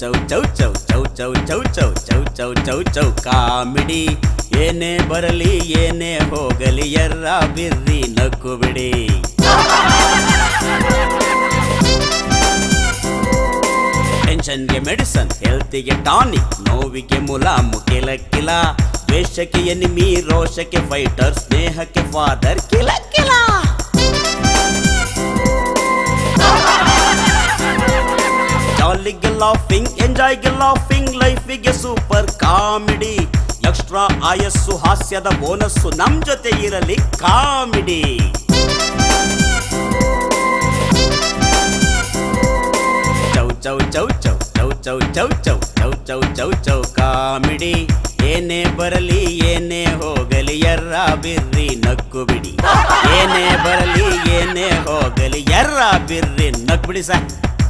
ಚೌ ಚೌ ಚೌ ಚೌ ಚೌ ಚೌ ಚೌ ಚೌ ಚೌ ಚೌ ಚೌ comedy ಏನೇ ಬರಲಿ ಏನೇ ಹೋಗಲಿ ಎರ್ರ ಬಿರ್ರಿ ನಕ್ಕು ಬಿಡಿ ಟೆನ್ಷನ್ಗೆ ಮೆಡಿಸನ್ ಹೆಲ್ತಿಗೆ ಟಾನಿಕ್ ನೋವಿಗೆ ಮುಲಾಮು ಕಿಲ ಕಿಲ ದ್ವೇಷಕ್ಕೆ ಎನಿಮಿ ರೋಷಕ್ಕೆ ಫೈಟರ್ ಸ್ನೇಹಕ್ಕೆ ಫಾದರ್ ಕಿಲ ಕಿಲ ಜಾಲಿಗೆ ಲಾಫಿಂಗ್ ಎಂಜಾಯ್ಗೆ ಲಾಫಿಂಗ್ ಲೈಫಿಗೆ ಸೂಪರ್ ಕಾಮಿಡಿ ಎಕ್ಸ್ಟ್ರಾ ಆಯಸ್ಸು ಹಾಸ್ಯದ ಬೋನಸ್ಸು ನಮ್ ಜೊತೆ ಇರಲಿ ಕಾಮಿಡಿ ಚೌ ಚೌ ಚೌ ಚೌ ಚೌ ಚೌ ಚೌ ಚೌ ಚೌ ಚೌ ಚೌ ಚೌ ಕಾಮಿಡಿ ಏನೇ ಬರಲಿ ಏನೇ ಹೋಗಲಿ ಎರ್ರ ಬಿರ್ರಿ ನಕ್ಕು ಬಿಡಿ ಏನೇ ಬರಲಿ ಏನೇ ಹೋಗಲಿ ಎರ್ರ ಬಿರ್ರಿ ನಕ್ಕು ಬಿಡಿ ಸರ್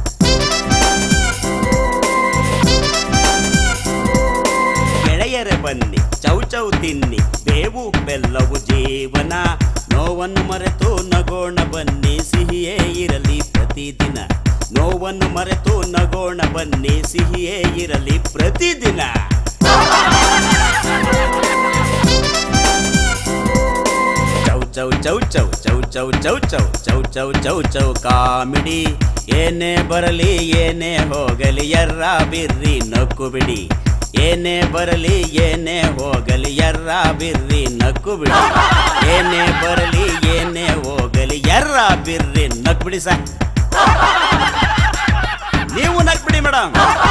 ಗೆಳೆಯರೆ ಬನ್ನಿ ಚೌ ಚೌ ತಿನ್ನಿ ಬೇವು ಬೆಲ್ಲವು ಜೀವನ ನೋವನ್ನು ಮರೆತು ನಗೋಣ ಬನ್ನಿ ಸಿಹಿಯೇ ಇರಲಿ ಪ್ರತಿದಿನ ನೋವನ್ನು ಮರೆತು ನಗೋಣ ಬನ್ನಿ ಸಿಹಿಯೇ ಇರಲಿ ಪ್ರತಿದಿನ ಚೌ ಚೌ ಚೌ ಚೌ ಚೌ ಚೌ ಚೌ ಚೌ ಚೌ ಚೌ ಚೌ ಚೌ ಕಾಮಿಡಿ ಏನೇ ಬರಲಿ ಏನೇ ಹೋಗಲಿ ಎರ್ರ ಬಿರ್ರಿ ನಕ್ಕು ಬಿಡಿ ಏನೇ ಬರಲಿ ಏನೇ ಹೋಗಲಿ ಎರ್ರ ಬಿರ್ರಿ ನಕ್ಕು ಬಿಡಿ ಏನೇ ಬರಲಿ ಏನೇ ಹೋಗಲಿ ಎರ್ರ ಬಿರ್ರಿ ನಕ್ ಬಿಡಿ ಸರ್ ನೀವು ನಕ್ ಬಿಡಿ ಮೇಡಮ್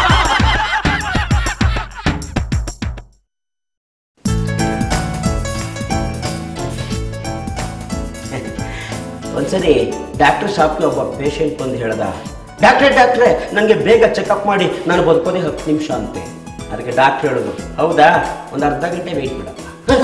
ಒಂದ್ಸರಿ ಡಾಕ್ಟರ್ ಶಾಪ್ಗೆ ಒಬ್ಬ ಪೇಷಂಟ್ ಬಂದು ಹೇಳ್ದ ಡಾಕ್ಟ್ರೆ ಡಾಕ್ಟ್ರೆ ನನಗೆ ಬೇಗ ಚೆಕಪ್ ಮಾಡಿ ನಾನು ಬದುಕೋದೇ ಹತ್ತು ನಿಮಿಷ ಅಂತೆ ಅದಕ್ಕೆ ಡಾಕ್ಟ್ರ್ ಹೇಳಿದ್ರು ಹೌದಾ ಒಂದು ಅರ್ಧ ಗಂಟೆ ವೆಯ್ಟ್ ಬಿಡಪ್ಪ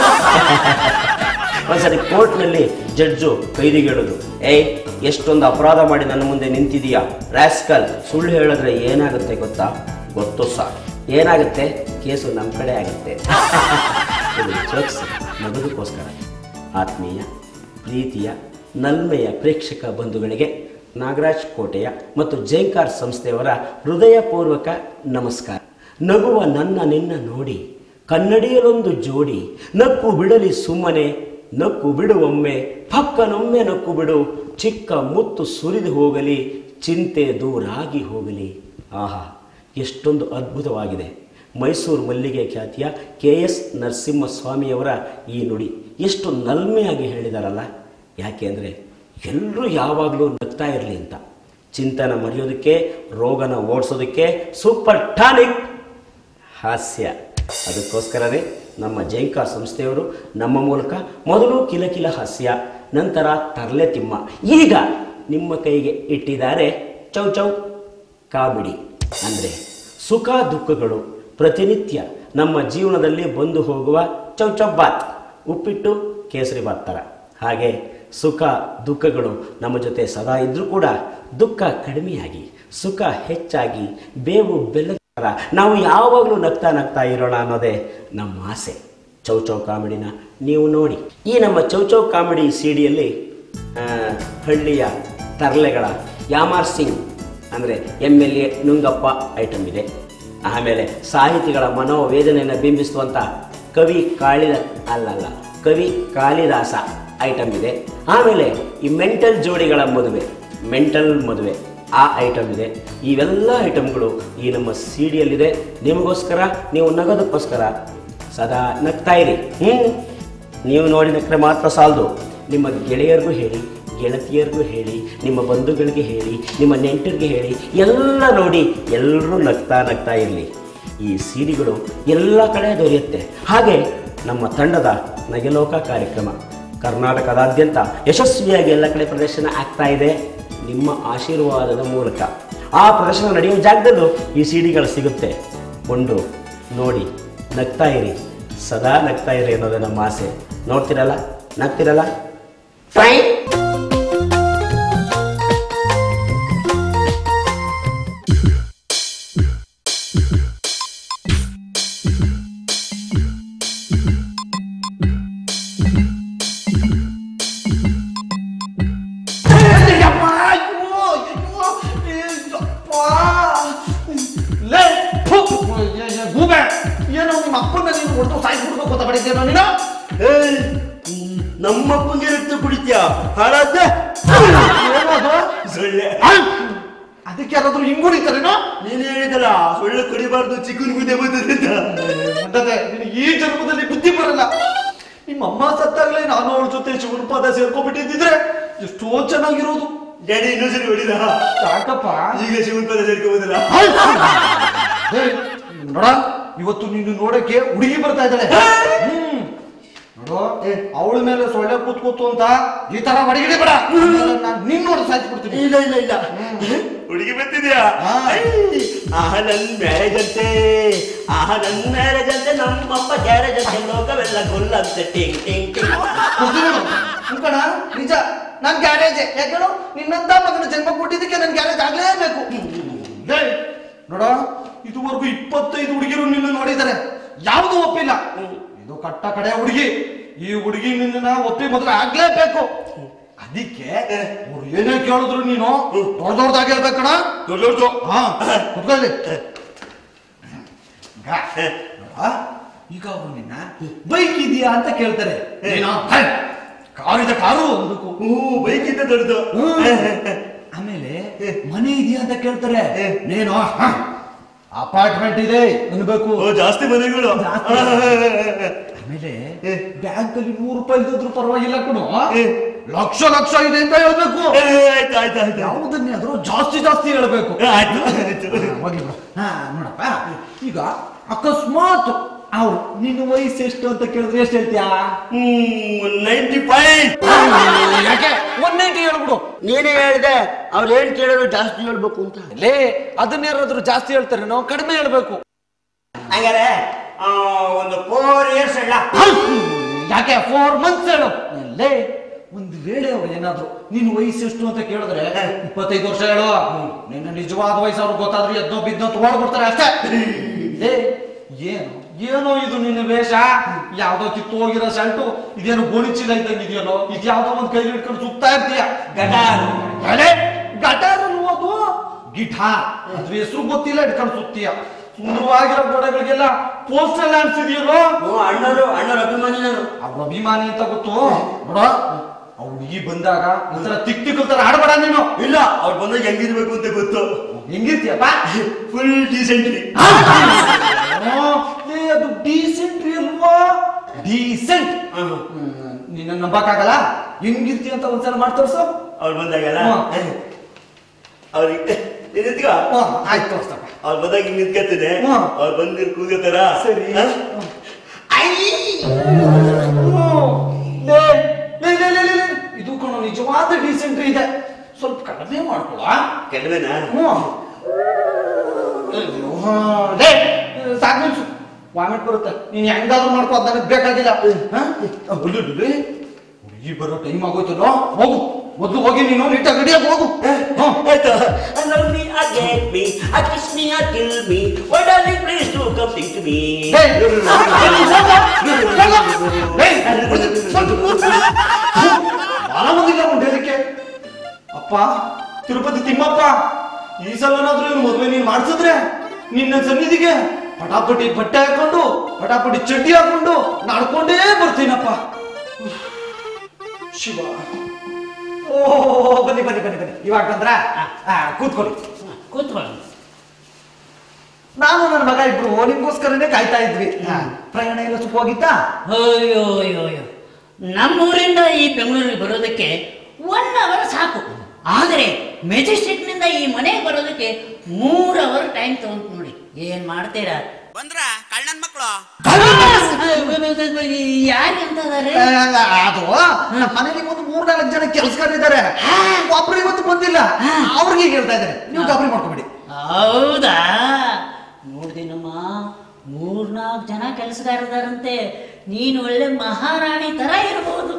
ಒಂದ್ಸರಿ ಕೋರ್ಟ್ನಲ್ಲಿ ಜಡ್ಜು ಕೈದಿಗೆ ಹೇಳಿದ್ರು ಏಯ್ ಎಷ್ಟೊಂದು ಅಪರಾಧ ಮಾಡಿ ನನ್ನ ಮುಂದೆ ನಿಂತಿದೀಯಾ ರಾಸ್ಕಲ್ ಸುಳ್ಳು ಹೇಳಿದ್ರೆ ಏನಾಗುತ್ತೆ ಗೊತ್ತಾ ಗೊತ್ತು ಸರ್ ಏನಾಗುತ್ತೆ ಕೇಸು ನಮ್ಮ ಕಡೆ ಆಗುತ್ತೆ ಇದು jokes, ನಗದಕ್ಕೋಸ್ಕರ ಆತ್ಮೀಯ ಪ್ರೀತಿಯ ನಲ್ಮೆಯ ಪ್ರೇಕ್ಷಕ ಬಂಧುಗಳಿಗೆ ನಾಗರಾಜ್ ಕೋಟೆಯ ಮತ್ತು ಜೈಂಕಾರ್ ಸಂಸ್ಥೆಯವರ ಹೃದಯಪೂರ್ವಕ ನಮಸ್ಕಾರ ನಗುವ ನನ್ನ ನಿನ್ನ ನೋಡಿ ಕನ್ನಡಿಯಲೊಂದು ಜೋಡಿ ನಕ್ಕು ಬಿಡಲಿ ಸುಮ್ಮನೆ ನಕ್ಕು ಬಿಡುವೊಮ್ಮೆ ಪಕ್ಕನೊಮ್ಮೆ ನಕ್ಕು ಬಿಡು ಚಿಕ್ಕ ಮುತ್ತು ಸುರಿದು ಹೋಗಲಿ ಚಿಂತೆ ದೂರಾಗಿ ಹೋಗಲಿ ಆಹಾ ಎಷ್ಟೊಂದು ಅದ್ಭುತವಾಗಿದೆ ಮೈಸೂರು ಮಲ್ಲಿಗೆ ಖ್ಯಾತಿಯ ಕೆ ಎಸ್ ನರಸಿಂಹಸ್ವಾಮಿಯವರ ಈ ನುಡಿ ಎಷ್ಟು ನಲ್ಮೆಯಾಗಿ ಹೇಳಿದಾರಲ್ಲ ಯಾಕೆಂದರೆ ಎಲ್ಲರೂ ಯಾವಾಗಲೂ ನಗ್ತಾ ಇರಲಿ ಅಂತ ಚಿಂತನ ಮರೆಯೋದಕ್ಕೆ ರೋಗನ ಓಡಿಸೋದಕ್ಕೆ ಸೂಪರ್ ಟಾನಿಕ್ ಹಾಸ್ಯ ಅದಕ್ಕೋಸ್ಕರವೇ ನಮ್ಮ ಜೈಂಕಾರ್ ಸಂಸ್ಥೆಯವರು ನಮ್ಮ ಮೂಲಕ ಮೊದಲು ಕಿಲಕಿಲ ಹಾಸ್ಯ ನಂತರ ತರ್ಲೆ ತಿಮ್ಮ ಈಗ ನಿಮ್ಮ ಕೈಗೆ ಇಟ್ಟಿದ್ದಾರೆ ಚೌ ಚೌ ಕಾಮಿಡಿ ಅಂದರೆ ಸುಖ ದುಃಖಗಳು ಪ್ರತಿನಿತ್ಯ ನಮ್ಮ ಜೀವನದಲ್ಲಿ ಬಂದು ಹೋಗುವ ಚೌ ಚೌ ಬಾತ್ ಉಪ್ಪಿಟ್ಟು ಕೇಸರಿ ಬಾತ್ ಥರ ಹಾಗೆ ಸುಖ ದುಃಖಗಳು ನಮ್ಮ ಜೊತೆ ಸದಾ ಇದ್ರೂ ಕೂಡ ದುಃಖ ಕಡಿಮೆಯಾಗಿ ಸುಖ ಹೆಚ್ಚಾಗಿ ಬೇವು ಬೆಲ್ಲ ಥರ ನಾವು ಯಾವಾಗಲೂ ನಗ್ತಾ ನಗ್ತಾ ಇರೋಣ ಅನ್ನೋದೇ ನಮ್ಮ ಆಸೆ ಚೌ ಚೌ ಕಾಮಿಡಿನ ನೀವು ನೋಡಿ ಈ ನಮ್ಮ ಚೌ ಚೌ ಕಾಮಿಡಿ ಸಿಡಿಯಲ್ಲಿ ಹಳ್ಳಿಯ ತರ್ಲೆಗಳ ಯಾಮಾರ್ ಸಿಂಗ್ ಅಂದರೆ ಎಮ್ ಎಲ್ ಎ ನುಂಗಪ್ಪ ಐಟಮ್ ಇದೆ ಆಮೇಲೆ ಸಾಹಿತಿಗಳ ಮನೋವೇದನೆಯನ್ನು ಬಿಂಬಿಸುವಂಥ ಕವಿ ಕಾಳಿದ ಅಲ್ಲಲ್ಲ ಕವಿ ಕಾಳಿದಾಸ ಐಟಮ್ ಇದೆ ಆಮೇಲೆ ಈ ಮೆಂಟಲ್ ಜೋಡಿಗಳ ಮದುವೆ ಮೆಂಟಲ್ ಮದುವೆ ಆ ಐಟಮ್ ಇದೆ ಇವೆಲ್ಲ ಐಟಮ್ಗಳು ಈ ನಮ್ಮ ಸಿಡಿಯಲ್ಲಿದೆ ನಿಮಗೋಸ್ಕರ ನೀವು ನಗೋದಕ್ಕೋಸ್ಕರ ಸದಾ ನಗ್ತಾ ಇರಿ ಹ್ಞೂ ನೀವು ನೋಡಿ ನಕ್ಕರೆ ಮಾತ್ರ ಸಾಲದು ನಿಮ್ಮ ಗೆಳೆಯರಿಗೂ ಹೇಳಿ ಗೆಳತಿಯರಿಗೂ ಹೇಳಿ ನಿಮ್ಮ ಬಂಧುಗಳಿಗೆ ಹೇಳಿ ನಿಮ್ಮ ನೆಂಟರಿಗೆ ಹೇಳಿ ಎಲ್ಲ ನೋಡಿ ಎಲ್ಲರೂ ನಗ್ತಾ ನಗ್ತಾ ಇರಲಿ ಈ ಸಿಡಿಗಳು ಎಲ್ಲ ಕಡೆ ದೊರೆಯುತ್ತೆ ಹಾಗೆ ನಮ್ಮ ತಂಡದ ನಗೆಲೋಕ ಕಾರ್ಯಕ್ರಮ ಕರ್ನಾಟಕದಾದ್ಯಂತ ಯಶಸ್ವಿಯಾಗಿ ಎಲ್ಲ ಕಡೆ ಪ್ರದರ್ಶನ ಆಗ್ತಾ ಇದೆ ನಿಮ್ಮ ಆಶೀರ್ವಾದದ ಮೂಲಕ ಆ ಪ್ರದರ್ಶನ ನಡೆಯುವ ಜಾಗದಲ್ಲೂ ಈ ಸಿಡಿಗಳು ಸಿಗುತ್ತೆ ಕೊಂಡು ನೋಡಿ ನಗ್ತಾ ಇರಿ ಸದಾ ನಗ್ತಾ ಇರಿ ಅನ್ನೋದು ನಮ್ಮ ಆಸೆ ನೋಡ್ತಿರಲ್ಲ ನಗ್ತಿರಲ್ಲ ಫೈನ್ ಯಪ್ಪ, ಅಯ್ಯೋ, ಅಯ್ಯೋ, ಏ, ಯಪ್ಪ. ಲೇ ಹೊಡೆದು ಸಾಯಿಸ್ಬಿಡ್ಬೇಕು ಅಂತ ಬಡಿದ್ದೇನೋ ನೀನು ಏಯ್, ನಮ್ಮಪ್ಪಂಗೆ ರಕ್ತ ಕುಡಿತ್ಯಾ ಹಾಳಾದ ಏನದು? ಸೊಳ್ಳೆ ಅದಕ್ಕೆ ಯಾರಾದ್ರೂ ಹಿಂಗುಡಿತಾರೇನೋ ನೀನು ಹೇಳಿದಲ್ಲ ಸೊಳ್ಳೆ ಕುಡಿಬಾರ್ದು ಚಿಕನ್ ಗುದೆ ಬಂದದ್ರಿಂದ ಮುಂಡದೆ ನಿನಗೆ ಈ ಜನ್ಮದಲ್ಲಿ ಬುದ್ಧಿ ಬರಲ್ಲ ನಿಮ್ಮ ಅಮ್ಮ ಸತ್ತಾಗ್ಲೇ ನಾನು ಅವಳ ಜೊತೆ ಶಿವನ ಪಾದ ಸೇರ್ಕೊಂಡ್ಬಿಟ್ಟಿದ್ರೆ ಎಷ್ಟೋ ಚೆನ್ನಾಗಿರೋದು ಡ್ಯಾಡಿ ಇನ್ನೊಂದ್ಸರಿ ಹೊಡಿದ ಯಾಕಪ್ಪ ಈಗ ಶಿವನ್ ಪದ ಸೇರ್ಕೊಂಬೋದಲ್ಲ ಹೇ, ನೋಡ ಇವತ್ತು ನೀನು ನೋಡಕ್ಕೆ ಹುಡುಗಿ ಬರ್ತಾ ಇದ್ದಾಳೆ ಹ್ಮ್. ನೋಡು ಅವಳ ಮೇಲೆ ಸೊಳ್ಳೆ ಕೂತ್ಕೋತು ಅಂತ ಈ ತರ ಹೊಡಿಗಿಡಿ ಬೇಡ ನಾನು ನಿನ್ ನೋಡಿ ಸಾಯಿಸ್ಬಿಡ್ತೀನಿ ಇಲ್ಲ ಇಲ್ಲ ಇಲ್ಲ ಹುಡುಗಿ ಬರ್ತಿದ್ಯಾ ಹಾ. ಆಹ ನನ್ ಮ್ಯಾರೇಜ್ ಅಂತೆ ಆಹ ನನ್ ಮ್ಯಾರೇಜ್ ಅಂತೆ ನಮ್ಮಪ್ಪ ಗ್ಯಾರೇಜ್ ಅಂತೆ ಲೋಕವೆಲ್ಲ ಗೊಲ್ಲಂತೆ ಟಿಂಗ್ ಟಿಂಗ್ ಟಿಂಗ್ ಕಣ ನಿಜ ನಾನ್ ಗ್ಯಾರೇಜ್ ಯಾಕೇಳು ನಿನ್ನಂತ ಮಗನ ಜನ್ಮ ಕೊಟ್ಟಿದ್ದಕ್ಕೆ ನನ್ ಗ್ಯಾರೇಜ್ ಆಗ್ಲೇಬೇಕು ಲೇ, ನೋಡ ಇದುವರೆಗೂ ಇಪ್ಪತ್ತೈದು ಹುಡುಗಿರು ನಿನ್ನ ನೋಡಿದ್ದಾರೆ ಯಾವುದು ಒಪ್ಪಿಲ್ಲ ಇದು ಕಟ್ಟ ಕಡೆ ಹುಡುಗಿ ಈ ಹುಡುಗಿ ನಿನ್ನ ಒಪ್ಪಿ ಮೊದಲು ಆಗ್ಲೇಬೇಕು ಅದಕ್ಕೆ ಅವ್ರು ಏನೇ ಕೇಳಿದ್ರು ನೀನು ದೊಡ್ಡ ದೊಡ್ಡದಾಗಿ ಹೇಳ್ಬೇಕಣ ದೊಡ್ಡದು ಹಾ ಕುತ್ಕೊಳ್ಳಿ ಈಗ ಅವರು ನಿನ್ನ ಬೈಕ್ ಇದೆಯಾ ಅಂತ ಕೇಳ್ತಾರೆ ಏನೋ ಕಾರು ಇದೆ ಕಾರು ಅನ್ಬೇಕು ಹ್ಞೂ ಬೈಕ್ ಇದ್ದ ದೊಡ್ಡದು ಆಮೇಲೆ ಮನೆ ಇದೆಯಾ ಅಂತ ಕೇಳ್ತಾರೆ ನೀನು ಅಪಾರ್ಟ್ಮೆಂಟ್ ಇದೆ ಅನ್ಬೇಕು ಓ ಜಾಸ್ತಿ ಮನೆಗಳು ಜಾಸ್ತಿ. ಆಮೇಲೆ ಬ್ಯಾಂಕ್ ಅಲ್ಲಿ ನೂರು ರೂಪಾಯಿ ಇದ್ರೂ ಪರವಾಗಿಲ್ಲ ಕಣು ಲಕ್ಷ ಲಕ್ಷ ಇದೆ ಅಂತ ಹೇಳ್ಬೇಕು ಏ, ಆಯ್ತು ಆಯ್ತು ಆಯ್ತು ಯಾವುದನ್ನೇ ಆದ್ರೂ ಜಾಸ್ತಿ ಜಾಸ್ತಿ ಹೇಳ್ಬೇಕು ಆಯ್ತು ಆಯ್ತು ಹೋಗ್ಲಿ ಬಿಡು. ಹಾ ನೋಡಪ್ಪ ಈಗ ಅಕಸ್ಮಾತ್ ಅವ್ರು ನಿನ್ನ ವಯಸ್ಸು ಎಷ್ಟು ಅಂತ ಕೇಳಿದ್ರೆ ಎಷ್ಟು ಹೇಳ್ತೀಯಾ ಹ್ಮ್ ನೈಂಟಿ ಫೈವ್ ಯಾಕೆ ಒನ್ ನೈಂಟಿ ಹೇಳ್ಬಿಡು ನೀನೇ ಹೇಳಿದೆ ಅವ್ರು ಏನ್ ಕೇಳಿದ್ರು ಜಾಸ್ತಿ ಹೇಳ್ಬೇಕು ಅಂತ ಲೇ ಅದನ್ನೇನಾದ್ರೂ ಜಾಸ್ತಿ ಹೇಳ್ತಾರೆ ನಾವು ಕಡಿಮೆ ಹೇಳ್ಬೇಕು ಹಂಗಾರೆ ಆ, ಒಂದು ಫೋರ್ ಇಯರ್ಸ್ ಅಲ್ಲ ಯಾಕೆ ಫೋರ್ ಮಂತ್ಸ್ ಹೇಳು ಲೇ ಒಂದು ವೇಳೆ ಅವ್ರು ಏನಾದ್ರು ನಿನ್ನ ವಯಸ್ಸು ಎಷ್ಟು ಅಂತ ಕೇಳಿದ್ರೆ ಇಪ್ಪತ್ತೈದು ವರ್ಷ ಹೇಳು ನಿನ್ನ ನಿಜವಾದ ವಯಸ್ಸು ಅವ್ರಿಗೆ ಗೊತ್ತಾದ್ರೆ ಎದ್ದೋ ಬಿದ್ದೋ ತಗೊಂಡ್ಬಿಡ್ತಾರೆ ಅಷ್ಟೇ ಲೇ ಏನು ಏನೋ ಇದು ನಿನ್ನ ವೇಷ ಯಾವ್ದೋ ಕಿತ್ತು ಹೋಗಿರೋ ಶರ್ಟು ಇದೇನೋ ಗೋಣಿಚೀಲ ಇದ್ದಂಗೆ ಇದೆಯಲ್ಲೋ ಇದು ಯಾವ್ದೋ ಒಂದ್ ಕೈ ಹಿಡ್ಕೊಂಡು ಸುತ್ತಾ ಇರ್ತೀಯ ಗಟಾರ್ ಅರೆ ಗಟಾರ್ ಅನ್ನುವುದು ಗಿಟಾರ್ ಅದ್ರ ಹೆಸರು ಗೊತ್ತಿಲ್ಲ ಹಿಡ್ಕೊಂಡು ಸುತ್ತೀಯ ಸುಂದರವಾಗಿರೋ ಗೋಡೆಗಳಿಗೆಲ್ಲ ಪೋಸ್ಟರ್ ಅನ್ಸಿದೆಯಲ್ಲೋ ಹ್ಞೂ ಅಣ್ಣರು ಅಣ್ಣರ ಅಭಿಮಾನಿ ನಾನು ಅವ್ರ ಅಭಿಮಾನಿ ಅಂತ ಗೊತ್ತು ನೋಡ ಆ ಹುಡುಗಿ ಬಂದಾಗ ಒಂಥರ ತಿಕ್ ತಿಕ್ ತರ ಆಡ್ಬೇಡ ನೀನು ಇಲ್ಲ ಅವ್ರು ಬಂದಾಗ ಹೆಂಗಿರ್ಬೇಕು ಅಂತ ಗೊತ್ತು ಹೆಂಗಿರ್ತೀಯಪ್ಪ ಫುಲ್ ಡೀಸೆಂಟ್ಲಿ ಓ, ಲೇ, ಅದು ಡೀಸೆಂಟ್ ಅಲ್ವಾ ಡೀಸೆಂಟ್ ನಿನ್ನ ನಂಬಕ್ಕಾಗಲ್ಲ ಹೆಂಗಿರ್ತೀಯ ಅಂತ ಒಂದ್ಸಲ ಮಾಡಿ ತೋರ್ಸು ಅವ್ರು ಬಂದಾಗಲ್ಲ ಹ್ಮ್. ಅವ್ರಿಗೆ ನಿಂತ್ಕೋ ಹ್ಮ್, ಆಯ್ತು ತೋರ್ಸಪ್ಪ ಅವ್ರು ಬಂದಾಗ ಹಿಂಗ್ ನಿಂತ್ಕತ್ತದೆ ಹ್ಮ್. ಅವ್ರು ಬಂದಿರ್ ಕೂಗತಾರ ಸರಿ. ಹ? ಹ್ಮ್. ಲೇ, ಲೇ, ಲೇ, ಲೇ, ಲೇ, ಲೇ. ಇದು ಕಣೋ ನಿಜವಾದ ಡೀಸೆಂಟ್ರಿ ಇದೆ ಸ್ವಲ್ಪ ಕಡಿಮೆ ಮಾಡ್ಕೊಳ ಕಡಿಮೆನಾ ಸಾಕು ನಿಲ್ಸು ವಾಮಿಟ್ ಬರುತ್ತೆ ನೀನ್ ಹೆಂಗಾದ್ರೂ ಮಾಡ್ಕೋ ಅದ್ ನನಗೆ ಬೇಕಾಗಿಲ್ಲ ಹ? ಆ, ಬಿಡು, ಬಿಡು. ಹುಡುಗಿ ಬರೋ ಟೈಮ್ ಆಗೋಯ್ತಲ್ಲೋ ಹೋಗು ಮೊದ್ಲು ಹೋಗಿ ನೀನು ನೀಟಾಗಿ ರೆಡಿಯಾಗಿ ಹೋಗು ಹ್ಮ್. ಆಯ್ತು love me or get me or kiss me or kill me why darling please do come think to me ಏಯ್, ಏಯ್, ಸ್ವಲ್ಪ ಬಾಳ ಬಂದಿಲ್ಲ ಒಂದು ಹೇಳಕ್ಕೆ ಅಪ್ಪ ತಿರುಪತಿ ತಿಮ್ಮಪ್ಪ ಈ ಸಲನಾದ್ರೂ ಇವ್ನು ಮದುವೆ ನೀನ್ ಮಾಡ್ಸಿದ್ರೆ ನಿನ್ನ ಸನ್ನಿಧಿಗೆ ಪಟಾಪಟಿ ಬಟ್ಟೆ ಹಾಕೊಂಡು ಪಟಾಪಟಿ ಚಡ್ಡಿ ಹಾಕೊಂಡು ನಡ್ಕೊಂಡೇ ಬರ್ತೀನಪ್ಪ ಶಿವ ಓ ಬನ್ನಿ ಬನ್ನಿ ಬನ್ನಿ ಬನ್ನಿ ಇವಾಗ ಬಂದ್ರ ಆ, ಕೂತ್ಕೊಳ್ಳಿ ಕೂತ್ಕೊಳ್ಳಿ ನಾನು ನನ್ನ ಮಗ ಇಬ್ರು ನಿಮ್ಗೋಸ್ಕರನೇ ಕಾಯ್ತಾ ಇದ್ವಿ ಆ, ಪ್ರಯಾಣ ಎಲ್ಲ ಸುಖ ಹೋಗಿತ್ತಾ ಅಯ್ಯೋ ಅಯ್ಯೋ ಅಯ್ಯೋ ನಮ್ಮೂರಿಂದ ಈ ಬೆಂಗಳೂರಿಗೆ ಬರೋದಕ್ಕೆ ಒನ್ ಅವರ್ ಸಾಕು ಆದರೆ ಮೆಜೆಸ್ಟಿಕ್ನಿಂದ ಈ ಮನೆಗೆ ಬರೋದಕ್ಕೆ ಮೂರ್ ಅವರ್ ಟೈಮ್ ತಗೊಂಡು ನೋಡಿ ಏನ್ ಮಾಡ್ತೀರಾ ಬಂದ್ರ ಕಳ್ಳನ್ ಮಕ್ಕಳು ಯಾರು ಅಂತದಾರೆ ಆ, ಅದು ನಮ್ಮ ಮನೇಲಿ ಒಂದು ಮೂರ್ನಾಲ್ಕು ಜನ ಕೆಲಸಗಾರಿದ್ದಾರೆ ಒಬ್ರು ಇವತ್ತು ಬಂದಿಲ್ಲ ಅವ್ರಿಗೆ ಹೇಳ್ತಾ ಇದ್ದಾರೆ ನೀವು ಗಾಬರಿ ಮಾಡ್ಕೊಬೇಡಿ ಹೌದಾ ನೋಡ್ದಿನಮ್ಮ ಮೂರ್ನಾಲ್ಕು ಜನ ಕೆಲಸಗಾರದಾರಂತೆ ನೀನು ಒಳ್ಳೆ ಮಹಾರಾಣಿ ತರ ಇರಬಹುದು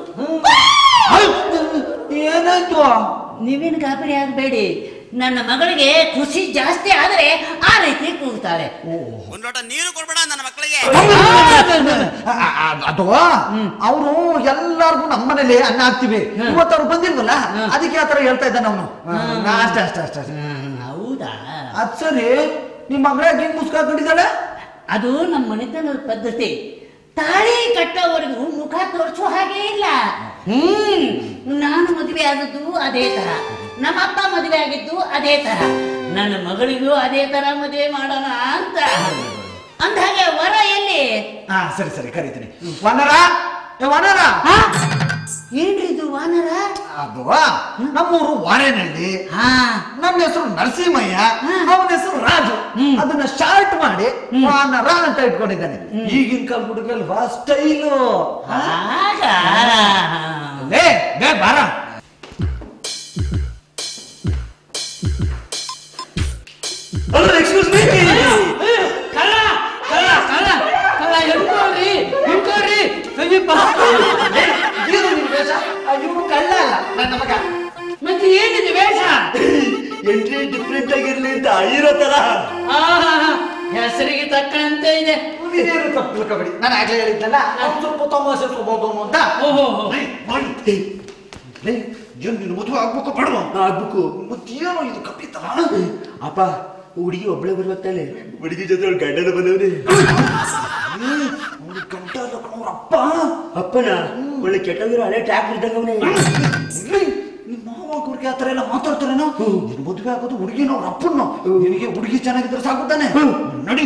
ಏನಾಯ್ತು ನೀವೇನು ಗಾಬರಿ ಆಗಬೇಡಿ ನನ್ನ ಮಗಳಿಗೆ ಖುಷಿ ಜಾಸ್ತಿ ಆದರೆ ಆ ರೀತಿ ಕೂಗ್ತಾಳೆ ಒಂದ್ ಲೋಟ ನೀರು ಕೊಡ್ಬೇಡ ನನ್ನ ಮಕ್ಕಳಿಗೆ ಆ, ಆ, ಅದು ಅವರು ಎಲ್ಲಾರ್ಗು ನಮ್ಮ ಮನೇಲಿ ಅನ್ನ ಹಾಕ್ತಿವಿ ಇವತ್ತು ಅವ್ರು ಬಂದಿಲ್ವಲ್ಲ ಅದಕ್ಕೆ ಆ ತರ ಹೇಳ್ತಾ ಇದ್ದಾನೆ ಅವನು ಅಷ್ಟೇ ಅಷ್ಟೇ ಅಷ್ಟೇ ಅಷ್ಟೇ. ಹ್ಮ್, ಹೌದಾ ಅದ್ ಸರಿ ನಿಮ್ಮ ಮಗಳ ಹೆಂಗ್ ಮುಸ್ಕ ಹಾಕೊಂಡಿದ್ದಾಳೆ ಅದು ನಮ್ಮ ಮನೆತನದ ಪದ್ಧತಿ ತಾಳಿ ಕಟ್ಟೋವರೆಗೂ ಮುಖ ತೋರಿಸೋ ಹಾಗೆ ಇಲ್ಲ ಹ್ಮ್ ನಾನು ಮದುವೆ ಆದದ್ದು ಅದೇ ತರ ನಮ್ಮಪ್ಪ ಮದುವೆ ಆಗಿದ್ದು ಅದೇ ತರ ನನ್ನ ಮಗಳಿಗೂ ಅದೇ ತರ ಮದುವೆ ಮಾಡೋಣ ಅಂತ ಅಂದ್ಹಾಗೆ ವರ ಎಲ್ಲಿ ಹಾ ಸರಿ ಸರಿ ಕರಿತೀನಿ ವನರ ಏ ವನರ ಹಾ? ಏನ್ರಿ ಇದು ವಾನರ ಅದು ನಮ್ಮೂರು ವಾರೇನಹಳ್ಳಿ ಹಾ ನಮ್ಮ ಹೆಸರು ನರಸಿಂಹಯ್ಯ ಹಾ. ಅವನ ಹೆಸರು ರಾಜು ಹ್ಮ್. ಅದನ್ನ ಶಾರ್ಟ್ ಮಾಡಿ ವಾನರ ಅಂತ ಇಟ್ಕೊಂಡಿದ್ದಾನೆ ಈಗಿನ ಕಾಲ ಹುಡುಗಲ್ವಾ ಸ್ಟೈಲು ಹಾಗ ಲೇ ಬೇ ಬಾರ ಎಕ್ಸ್ಕ್ಯೂಸ್ ಮೀ ಕಳ್ಳ ಕಳ್ಳ ಕಳ್ಳ ಕಳ್ಳ ಹಿಡ್ಕೊಳ್ರಿ ಹಿಡ್ಕೊಳ್ರಿ ಸಮೀಪ ಏನು ನಿನ್ ವೇಷ ಇವನು ಕಳ್ಳ ಅಲ್ಲ ನನ್ನ ಮಗ ಮತ್ತೆ ಏನಿದೆ ವೇಷ ಎಂಟ್ರಿ ಡಿಫ್ರೆಂಟ್ ಆಗಿರ್ಲಿ ಅಂತ ಇರೋ ತರ ಆಹಾ, ಹೆಸರಿಗೆ ತಕ್ಕಂತೆ ಇದೆ ನೀನೇನು ತಪ್ಪು ತಿಳ್ಕೊಬೇಡಿ ನಾನು ಆಗ್ಲೇ ಹೇಳಿದ್ನಲ್ಲ ಅವ್ನು ಸ್ವಲ್ಪ ತಮಾಷೆ ಸ್ವಭಾವದವನು ಅಂತ ಓಹೋ ಲೇ, ಮಾಡಿ. ಲೇ, ಏನ್ ನೀನು ಮದುವೆ ಆಗ್ಬೇಕು ಬೇಡವಾ ಆಗ್ಬೇಕು ಮತ್ತೇನೋ ಇದು ಕಪ್ಪಿತ್ತಲ್ಲ ಅಪ್ಪ ಹುಡುಗಿ ಒಬ್ಳೆ ಬರ್ಬೇಕಲ್ಲ ಹುಡುಗಿ ಜೊತೆ ಅವ್ಳ ಗಂಡನ ಬಂದವ್ರೆ ಅವ್ನಿಗೆ ಗಂಟ ಅಲ್ಲ ಕಣೋ, ಅವ್ರ ಅಪ್ಪ ಅಪ್ಪನ ಒಳ್ಳೆ ಕೆಟ್ಟಂದ್ರೆ ಹಳೆ ಟ್ಯಾಕ್ಟರ್ ಇದ್ದಂಗ ಅವನೇ ಲೇ, ನಿಮ್ಮ ಮಾವ ಹುಡುಗಿ ಆ ಥರ ಎಲ್ಲ ಮಾತಾಡ್ತಾರೇನೋ ನಿನ್ ಮದುವೆ ಆಗೋದು ಹುಡುಗಿನ ಅವ್ರ ಅಪ್ಪನ ನಿನಗೆ ಹುಡುಗಿ ಚೆನ್ನಾಗಿದ್ರೆ ಸಾಕುತ್ತಾನೆ ನಡಿ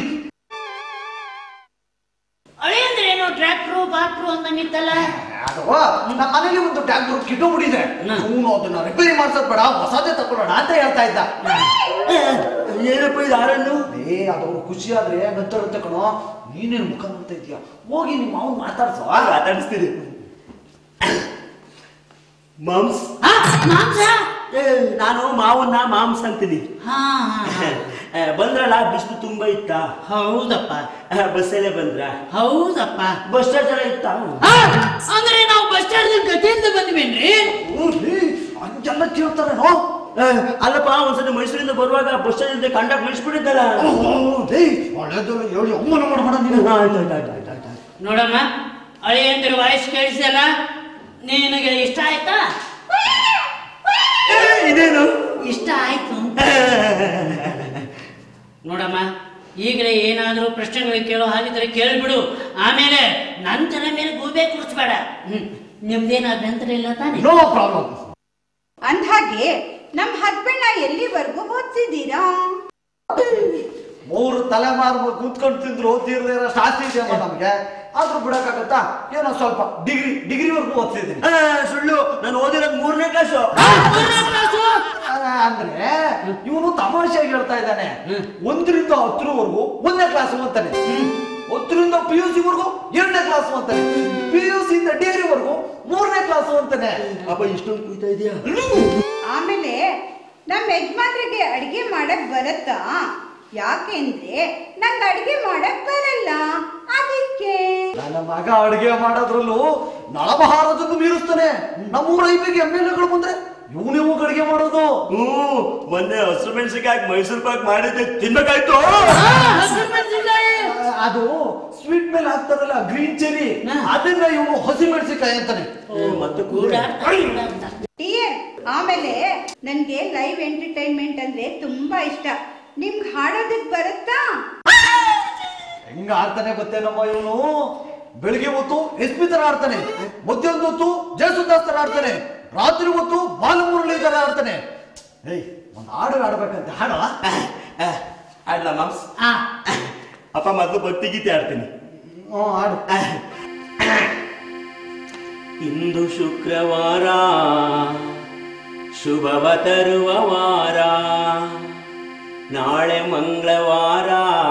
ಅಳೆ ಅಂದ್ರೆ ಏನು ಟ್ರ್ಯಾಕ್ಟ್ರು ಬಾಟ್ರು ಅಂದಂಗಿತ್ತಲ್ಲ ಅದು ನಮ್ಮ ಮನೇಲಿ ಒಂದು ಟ್ಯಾಕ್ಟರ್ ಕಿಟ್ಟು ಬಿಡಿದೆ ಹ್ಮ್. ಅವನು ಅದನ್ನ ರಿಪೇರಿ ಮಾಡ್ಸೋದ್ ಬೇಡ ಹೊಸದೇ ತಗೊಳ್ಳೋಣ ಅಂತ ಹೇಳ್ತಾ ಇದ್ದ ಏನಪ್ಪ ಇದು ಆರನ್ನು ಏ ಅದವ್ರು ಖುಷಿ ಆದ್ರೆ ಗಂತರುತ್ತೆ ಕಣೋ ನೀನೇನು ಮುಖ ನೋಡ್ತಾ ಇದೀಯ ಹೋಗಿ ನಿಮ್ಮ ಮಾವನ್ ಮಾತಾಡ್ಸೋ ಮಾತಾಡಿಸ್ತೀನಿ ಮಾಂಸ್ ಹಾ, ಮಾಂಸ ಏ, ನಾನು ಮಾವನ್ನ ಮಾಂಸ್ ಅಂತೀನಿ ಹಾ ಹಾ, ಹಾ. ಏ, ಬಂದ್ರಲ್ಲ ಬಿಸಿಲು ತುಂಬಾ ಇತ್ತ ಹೌದಪ್ಪ ಬಸ್ಸಲ್ಲೇ ಬಂದ್ರ ಹೌದಪ್ಪ ಬಸ್ ಸ್ಟಾಂಡ್ ಜನ ಇತ್ತ ಹಾ, ಅಂದ್ರೆ ನಾವು ಬಸ್ ಸ್ಟ್ಯಾಂಡ್ ಗತಿಯಿಂದ ಬಂದ್ವೇನ್ರಿ ಹಂಗೆಲ್ಲ ಕೇಳ್ತಾರೇನೋ ಏ, ಅಲ್ಲಪ್ಪ ಒಂದ್ಸತಿ ಮೈಸೂರಿಂದ ಬರುವಾಗ ಬಸ್ ಸ್ಟಾಂಡ್ ಇಂದ ಕಂಡಕ್ಟ್ ನಿಲ್ಸ್ಬಿಟ್ಟಿದ್ದಲ್ಲ ಒಳ್ಳೇದಲ್ಲ ಹೇಳಿ ಅವಮಾನ ಮಾಡಬೇಡ ನೀನು ಆಯ್ತು ಆಯ್ತು ಆಯ್ತು ಆಯ್ತು ಆಯ್ತು ನೋಡಮ್ಮ ಅಳೆ ಅಂದ್ರೆ ವಾಯ್ಸ್ ಕೇಳಿಸಲ್ಲ ನಿನಗೆ ಇಷ್ಟ ಆಯ್ತಾ ಏ, ಇದೇನು ಇಷ್ಟ ಆಯ್ತು ಅಂತ. ನೋಡಮ್ಮ ಈಗಲೇ ಏನಾದರೂ ಪ್ರಶ್ನೆಗಳು ಕೇಳೋ ಹಾಗಿದ್ರೆ ಕೇಳಿಬಿಡು ಆಮೇಲೆ ನಂತರ ಮೇಲೆ ಗೂಬೆ ಕೂರಿಸ್ಬೇಡ ಹ್ಮ್ ನಿಮ್ದೇನು ಅಭ್ಯಂತರ ಇಲ್ಲ ತಾನೆ ನೋ ಪ್ರಾಬ್ಲಮ್ ಅಂದ್ಹಾಗೆ ನಮ್ ಹಸ್ಬೆಂಡ್ ಎಲ್ಲಿವರೆಗೂ ಓದ್ತಿದ್ದೀರಾ ಮೂರು ತಲೆಮಾರು ಕೂತ್ಕೊಂಡು ತಿಂದ್ರು ತೀರ್ದೇ ಇರೋ ಶಾಸ್ತಿ ಇದೆಯಮ್ಮ ನಮ್ಗೆ ಆದ್ರೂ ಬಿಡಕ್ಕಾಗತ್ತಾ ಏನೋ ಸ್ವಲ್ಪ ಡಿಗ್ರಿ ಡಿಗ್ರಿವರೆಗೂ ಓದ್ತಿದ್ದೀನಿ ಆ, ಸುಳ್ಳು ನಾನು ಓದಿರೋದು ಮೂರನೇ ಕ್ಲಾಸು ಅಂದ್ರೆ ಇವನು ತಮಾಷೆಯಾಗಿ ಹೇಳ್ತಾ ಇದ್ದಾನೆ ಒಂದರಿಂದ ಹತ್ತರವರೆಗೂ ಒಂದನೇ ಕ್ಲಾಸ್ ಅಂತಾನೆ ಹತ್ತರಿಂದ ಪಿ ಯು ಸಿ ವರೆಗೂ ಎರಡನೇ ಕ್ಲಾಸ್ ಅಂತಾನೆ ಪಿ ಯು ಸಿ ಇಂದ ಡಿಗ್ರಿ ವರೆಗೂ ಮೂರನೇ ಕ್ಲಾಸ್ ಅಂತಾನೆ ಅಪ್ಪ ಇಷ್ಟೊಂದು ಕುಯ್ತಾ ಇದೆಯಾ ಆಮೇಲೆ ನಮ್ ಯಜಮಾನ್ರಿಗೆ ಅಡಿಗೆ ಮಾಡಕ್ ಬರತ್ತಾ ಯಾಕೆಂದ್ರೆ ನಂಗೆ ಅಡಿಗೆ ಮಾಡಕ್ ಬರಲ್ಲ ಅದಕ್ಕೆ ನನ್ನ ಮಗ ಅಡಿಗೆ ಮಾಡೋದ್ರಲ್ಲೂ ನಳಮಹಾರಾಜನ್ನು ಮೀರಿಸ್ತಾನೆ ನಮ್ಮೂರ ಐಪಿಗೆ ಎಮ್ ಎಲ್ ಎಗಳು ಬಂದ್ರೆ ಇವನೇ ಹೋಗಿ ಅಡಿಗೆ ಮಾಡೋದು ಹ್ಞೂ ಮೊನ್ನೆ ಹಸಿರು ಮೆಣಸಿನ್ಕಾಯಿ ಮೈಸೂರು ಪಾಕ್ ಮಾಡಿದ್ದೆ ತಿನ್ಬೇಕಾಯ್ತು ಆ, ಅದು ಸ್ವೀಟ್ ಮೇಲೆ ಹಾಕ್ತಾರಲ್ಲ ಗ್ರೀನ್ ಚೆರಿ ಹಾ. ಅದನ್ನ ಇವನು ಹಸಿ ಮೆಣಸಿನಕಾಯಿ ಅಂತಾನೆ ಮತ್ತೆ ಕೂದ್ರೆ ಡಿಯರ್ ಆಮೇಲೆ ನನ್ಗೆ ಲೈವ್ ಎಂಟರ್ಟೈನ್ಮೆಂಟ್ ಅಂದ್ರೆ ತುಂಬಾ ಇಷ್ಟ ನಿಮ್ಗೆ ಹಾಡೋದಕ್ ಬರುತ್ತಾ ಹೆಂಗ ಆಡ್ತಾನೆ ಗೊತ್ತೇನಮ್ಮ ಇವನು ಬೆಳಿಗ್ಗೆ ಹೊತ್ತು ಎಸ್ ಪಿ ತರ ಆಡ್ತಾನೆ ಮಧ್ಯಾಹ್ನದ ಹೊತ್ತು ಜಯಸುದಾಸ್ ತರ ಆಡ್ತಾನೆ ರಾತ್ರಿ ಹೊತ್ತು ಬಾಲಮುರಳಿ ತರ ಆಡ್ತಾನೆ ಏಯ್ ಒಂದು ಹಾಡು ಆಡ್ಬೇಕಂತೆ ಹಾಡು ಆಡ್ಲಾ ಮಾಮ್ಸ್ ಆ ಅಪ್ಪ ಮೊದಲು ಭಕ್ತಿ ಗೀತೆ ಆಡ್ತೀನಿ ಹ್ಞೂ ಹಾಡು ಇಂದು ಶುಕ್ರವಾರ ಶುಭವ ತರುವ ವಾರ ನಾಳೆ ಮಂಗಳವಾರ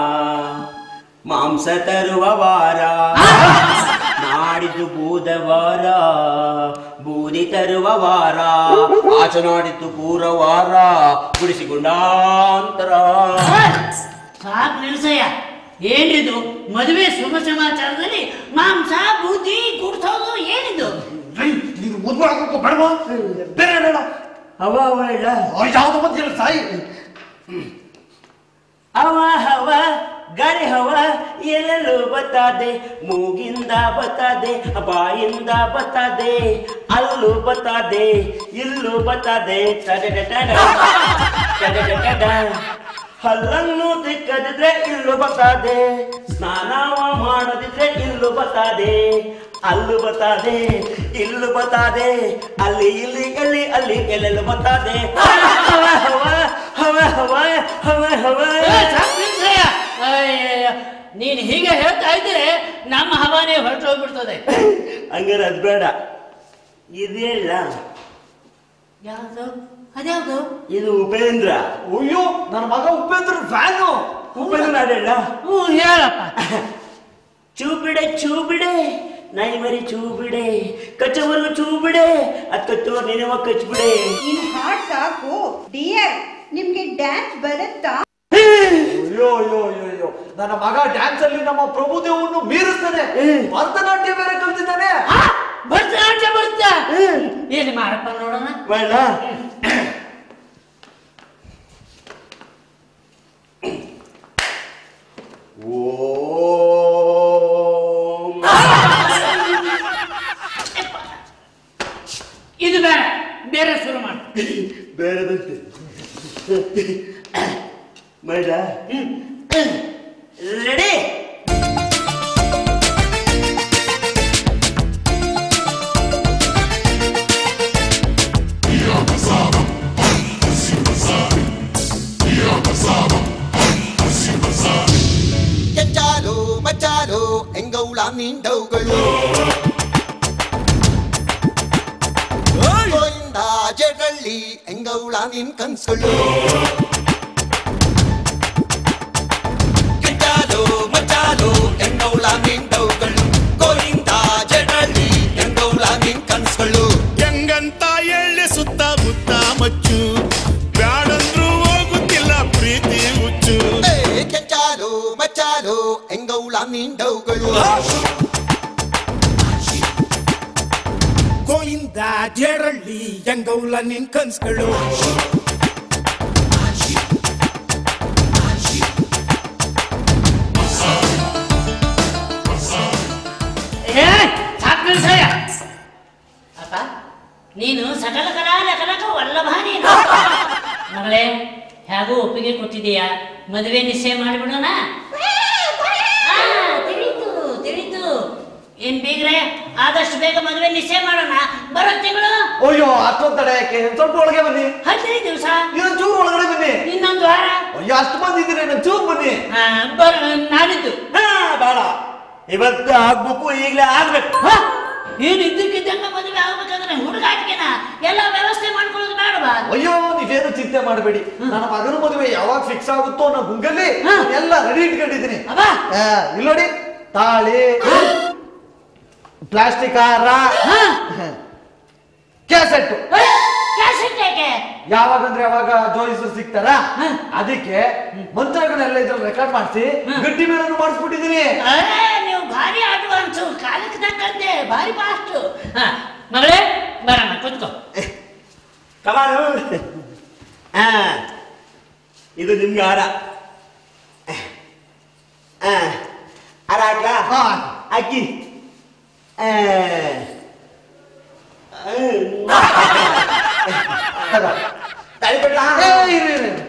ಮಾಂಸ ತರುವ ವಾರ ನಾಡಿದ್ದು ಬುಧವಾರ ಬೂದಿ ತರುವ ವಾರ ಆಚೆ ನಾಡಿದ್ದು ಪೂರ ವಾರ ಗುಡಿಸಿಕೊಂಡಾಂತರ ಸಾಕು ನಿಲ್ಸಯ್ಯ ಏನಿದು ಮದುವೆ ಶುಭ ಸಮಾಚಾರದಲ್ಲಿ ಮಾಂಸ ಬೂದಿ ಗುಡ್ಸೋದು ಏನಿದು ಏಯ್, ನೀನು ಮದುವೆ ಆಗ್ಬೇಕು ಬೇಡವಾ ಬೇರೆ ಹೇಳ ಅವ ಅವ ಇಲ್ಲ ಯಾವ್ದು ಬಂದಿಲ್ಲ ಸಾಯಿ ಅವ ಹವ ಗಾಳಿ ಹವ ಎಲ್ಲೆಲ್ಲೂ ಬತ್ತದೆ ಮೂಗಿಂದ ಬತ್ತದೆ ಬಾಯಿಂದ ಬತ್ತದೆ ಅಲ್ಲೂ ಬತ್ತದೆ ಇಲ್ಲೂ ಬತ್ತದೆ ಟಡಡಡಡ, ಟಡಡಡಡ. ಹಲ್ಲನ್ನು ತಿಕ್ಕದಿದ್ರೆ ಇಲ್ಲೂ ಬತ್ತದೆ ಸ್ನಾನವ ಮಾಡದಿದ್ರೆ ಇಲ್ಲು ಬತಾದೆ ಅಲ್ಲು ಬತಾದೆ ಇಲ್ಲು ಬತಾದೆ ಅಲ್ಲಿ ಇಲ್ಲಿ ಎಲ್ಲಿ ಅಲ್ಲಿ ಎಲ್ಲೆಲ್ಲ ಬತಾದೆ ಹವ ಹವ ಹವ ಹವ ಹವ ಹವ ಏ, ಸಾಕ್ ನಿಲ್ಸಯ್ಯ. ಅಯ್ಯಯ್ಯ. ನೀನ್ ಹೀಗೆ ಹೇಳ್ತಾ ಇದ್ರೆ ನಮ್ಮ ಹವಾನೇ ಹೊರಟು ಹೋಗ್ಬಿಡ್ತದೆ ಹಂಗಾರೆ ಅದ್ ಬೇಡ ಇದೇಳ ಯಾವ್ದು ಅದ್ಯಾವ್ದು ಇದು ಉಪೇಂದ್ರ ಅಯ್ಯೋ ನನ್ನ ಮಗ ಉಪೇಂದ್ರ ಫ್ಯಾನು ಉಪೇಂದ್ರ ಅದೇಳ ಹ್ಞೂ ಹೇಳಪ್ಪ ಚೂಬಿಡೆ ಚೂಬಿಡೆ ನಾಯಿ ಮರಿ ಚೂಬಿಡೆ ಕಚ್ಚವರೆಗೂ ಚೂಬಿಡೆ ಅದ್ ಕಚ್ಚುವ ನೆನೆವ ಕಚ್ಬಿಡೆ ಇನ್ ಹಾಡ್ ಸಾಕು ಡಿಯರ್ ನಿಮ್ಗೆ ಡ್ಯಾನ್ಸ್ ಬರುತ್ತಾ ಅಯ್ಯೋ ಅಯ್ಯೋ ಅಯ್ಯೋ ಅಯ್ಯೋ ನನ್ನ ಮಗ ಡ್ಯಾನ್ಸ್ ಅಲ್ಲಿ ನಮ್ಮ ಪ್ರಭುದೇವನ್ನು ಮೀರಿಸ್ತಾನೆ ಭರತನಾಟ್ಯ ಬೇರೆ ಕಲ್ತಿದ್ದಾನೆ ಆ, ಭರತನಾಟ್ಯ ಬರುತ್ತಾ ಎಲ್ಲಿ ಮಾಡಪ್ಪ ನೋಡೋಣ ಬೇಡ ಓಂ ಇದು ಬೇಡ ಬೇರೆ ಶುರು ಮಾಡು ಬೇಡದಂತೆ ಬೇಡ ರೆಡಿ ಕೆಂಚಾಲು ಮಚ್ಚಾಲು ಎಂಗೌಳ ನಿಂಡವುಗಳು ಗೋಯಿಂದ ಜಡಳ್ಳಿ ಎಂಗೌಳ ನಿನ್ ಕನ್ಸುಗಳು ಕೆಂಚಾಲು ಮಚ್ಚಾಲು ಎಂಗೌಳ ನಿಂಡವುಗಳು ಗೋಯಿಂದ ಜಡಳ್ಳಿ ಎಂಗೌಳ ನಿನ್ ಕನ್ಸುಗಳು ಹೆಂಗಂತ ಎಳ್ಳೆ ಸುತ್ತ ಮುತ್ತ ಮಚ್ಚು ಬ್ಯಾಡಂದ್ರೂ ಹೋಗುತ್ತಿಲ್ಲ ಪ್ರೀತಿ ಹುಚ್ಚು ಏ ಕೆಂಚಾಲು ಮಚ್ಚಾಲು ಎಂಗೌಳ ನಿಂಡವುಗಳು ಗೋಯಿಂದ ಜೇರಳ್ಳಿ ಹೆಂಗೌಲ ನಿನ್ ಕನ್ಸ್ಗಳು ಏ ಸಾಕ್ ನಿಲ್ಸಯ್ಯ ಅಪ್ಪ ನೀನು ಸಕಲ ಕಲಾಲ ಕನಕ ವಲ್ಲಭ ನೀನು ಮಗಳೇ ಹೇಗೂ ಒಪ್ಪಿಗೆ ಕೊಟ್ಟಿದೀಯಾ ಮದುವೆ ನಿಶ್ಚಯ ಮಾಡಿಬಿಡೋಣ ಆ, ತಿಳಿತು ತಿಳಿತು ಏನ್ ಬೀಗ್ರೆ ಆದಷ್ಟು ಬೇಗ ಮದುವೆ ನಿಶ್ಚಯ ಮಾಡೋಣ ಬರೋ ತಿಂಗಳು ಅಯ್ಯೋ ಅಷ್ಟೊಂದ್ ತಡೆ ಯಾಕೆ ಒಂದ್ ಸ್ವಲ್ಪ ಒಳಗೆ ಬನ್ನಿ ಹದಿನೈದು ದಿವಸ ಇನ್ನೊಂದ್ ಚೂರು ಒಳಗಡೆ ಬನ್ನಿ ಇನ್ನೊಂದು ವಾರ ಅಯ್ಯೋ ಅಷ್ಟು ಬಂದಿದ್ದೀರಿ ಇನ್ನೊಂದ್ ಚೂರು ಬನ್ನಿ ಆ, ಬರ ನಾಡಿದ್ದು ಹಾ ಬೇಡ ಇವತ್ತು ಆಗ್ಬೇಕು ಈಗಲೇ ಆಗ್ಬೇಕು ಹ? ಏನು ಇದ್ದಕ್ಕಿದ್ದಂಗ ಮದುವೆ ಆಗ್ಬೇಕಂದ್ರೆ ಹುಡುಗಾಟಿಗೆನ ಎಲ್ಲ ವ್ಯವಸ್ಥೆ ಮಾಡ್ಕೊಳ್ಳೋದು ಬೇಡವಾ ಅಯ್ಯೋ ನೀವೇನು ಚಿಂತೆ ಮಾಡಬೇಡಿ ನನ್ನ ಮಗನ ಮದುವೆ ಯಾವಾಗ ಫಿಕ್ಸ್ ಆಗುತ್ತೋ ಅನ್ನೋ ಗುಂಗಲ್ಲಿ ಹಾ. ಎಲ್ಲ ರೆಡಿ ಇಟ್ಕೊಂಡಿದ್ದೀನಿ ಅಬ್ಬ ಆ, ಇಲ್ಲಿ ನೋಡಿ ತಾಳಿ ಪ್ಲಾಸ್ಟಿಕ್ ಹಾರ ಹಾ. ಕ್ಯಾಸೆಟ್ ಏ, ಕ್ಯಾಸೆಟ್ ಯಾಕೆ ಯಾವಾಗಂದ್ರೆ ಯಾವಾಗ ಜೋಯಿಸರು ಸಿಗ್ತಾರ ಹಾ. ಅದಕ್ಕೆ ಮಂತ್ರಗಳನ್ನೆಲ್ಲ ಇದ್ರಲ್ಲಿ ರೆಕಾರ್ಡ್ ಮಾಡಿಸಿ ಗಟ್ಟಿ ಮೇಲನ್ನು ಮಾಡಿಸ್ಬಿಟ್ಟಿದ್ದೀನಿ ಏ, ನೀವು ಭಾರಿ ಅಡ್ವಾನ್ಸ್ ಕಾಲಕ್ಕೆ ತಕ್ಕಂತೆ ಭಾರಿ ಫಾಸ್ಟ್ ಮಗಳೇ ಬರಮ್ಮ ಕೂತ್ಕೋ ಕಮಾನು ಹಾ ಇದು ನಿಮ್ಗೆ ಹಾರ ಹಾ ಹಾರ ಹಾಕ್ಲಾ ಹಾ. ಹಾಕಿ ಆ. ತಗೋ. ತಾಳಿ ಬಿಡ್ಲಾ? ಏ, ಇರು, ಇರು, ಇರು.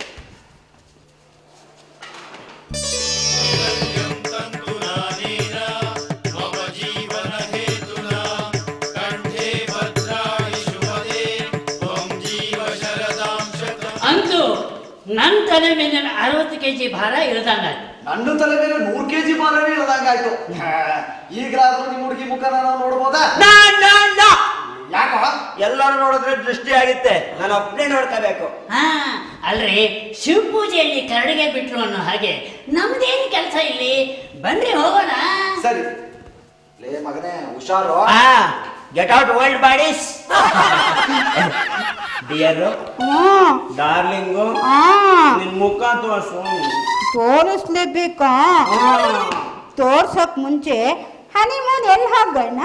ಅಂತೂ ನನ್ನ ತಲೆ ಮೇಲಿನ ಅರವತ್ತು ಕೆಜಿ ಭಾರ ಇಳ್ದಂಗಾಯ್ತು ನನ್ನ ತಲೆ ಮೇಲೆ ನೂರ್ ಕೆಜಿ ಭಾರವೇ ಇಳ್ದಂಗಾಯ್ತು ಈಗಲಾದ್ರೂ ನಿಮ್ಮ ಹುಡುಗಿ ಮುಖನ ನಾವು ನೋಡ್ಬೋದಾ ನಾ, ನಾ, ನಾ. ಯಾಕೋ ಎಲ್ಲರೂ ನೋಡಿದ್ರೆ ದೃಷ್ಟಿ ಆಗುತ್ತೆ ನಾನು ಒಬ್ಬನೇ ನೋಡ್ಕೋಬೇಕು ಹಾ ಅಲ್ರಿ ಶಿವ ಪೂಜೆಯಲ್ಲಿ ಕರಡಿಗೆ ಬಿಟ್ರು ಅನ್ನೋ ಹಾಗೆ ನಮ್ದೇನು ಕೆಲಸ ಇಲ್ಲಿ ಬನ್ರಿ ಹೋಗೋಣ ಸರಿ ಲೇ ಮಗನೇ ಹುಷಾರು get out world bodies dear darling ನಿನ್ ಮುಖ ತೋರ್ಸು ತೋರಿಸ್ಲೇಬೇಕಾ ತೋರ್ಸಕ್ ಮುಂಚೆ ಹನಿಮೂನ್ ಎಲ್ಲಿ ಹೋಗೋಣ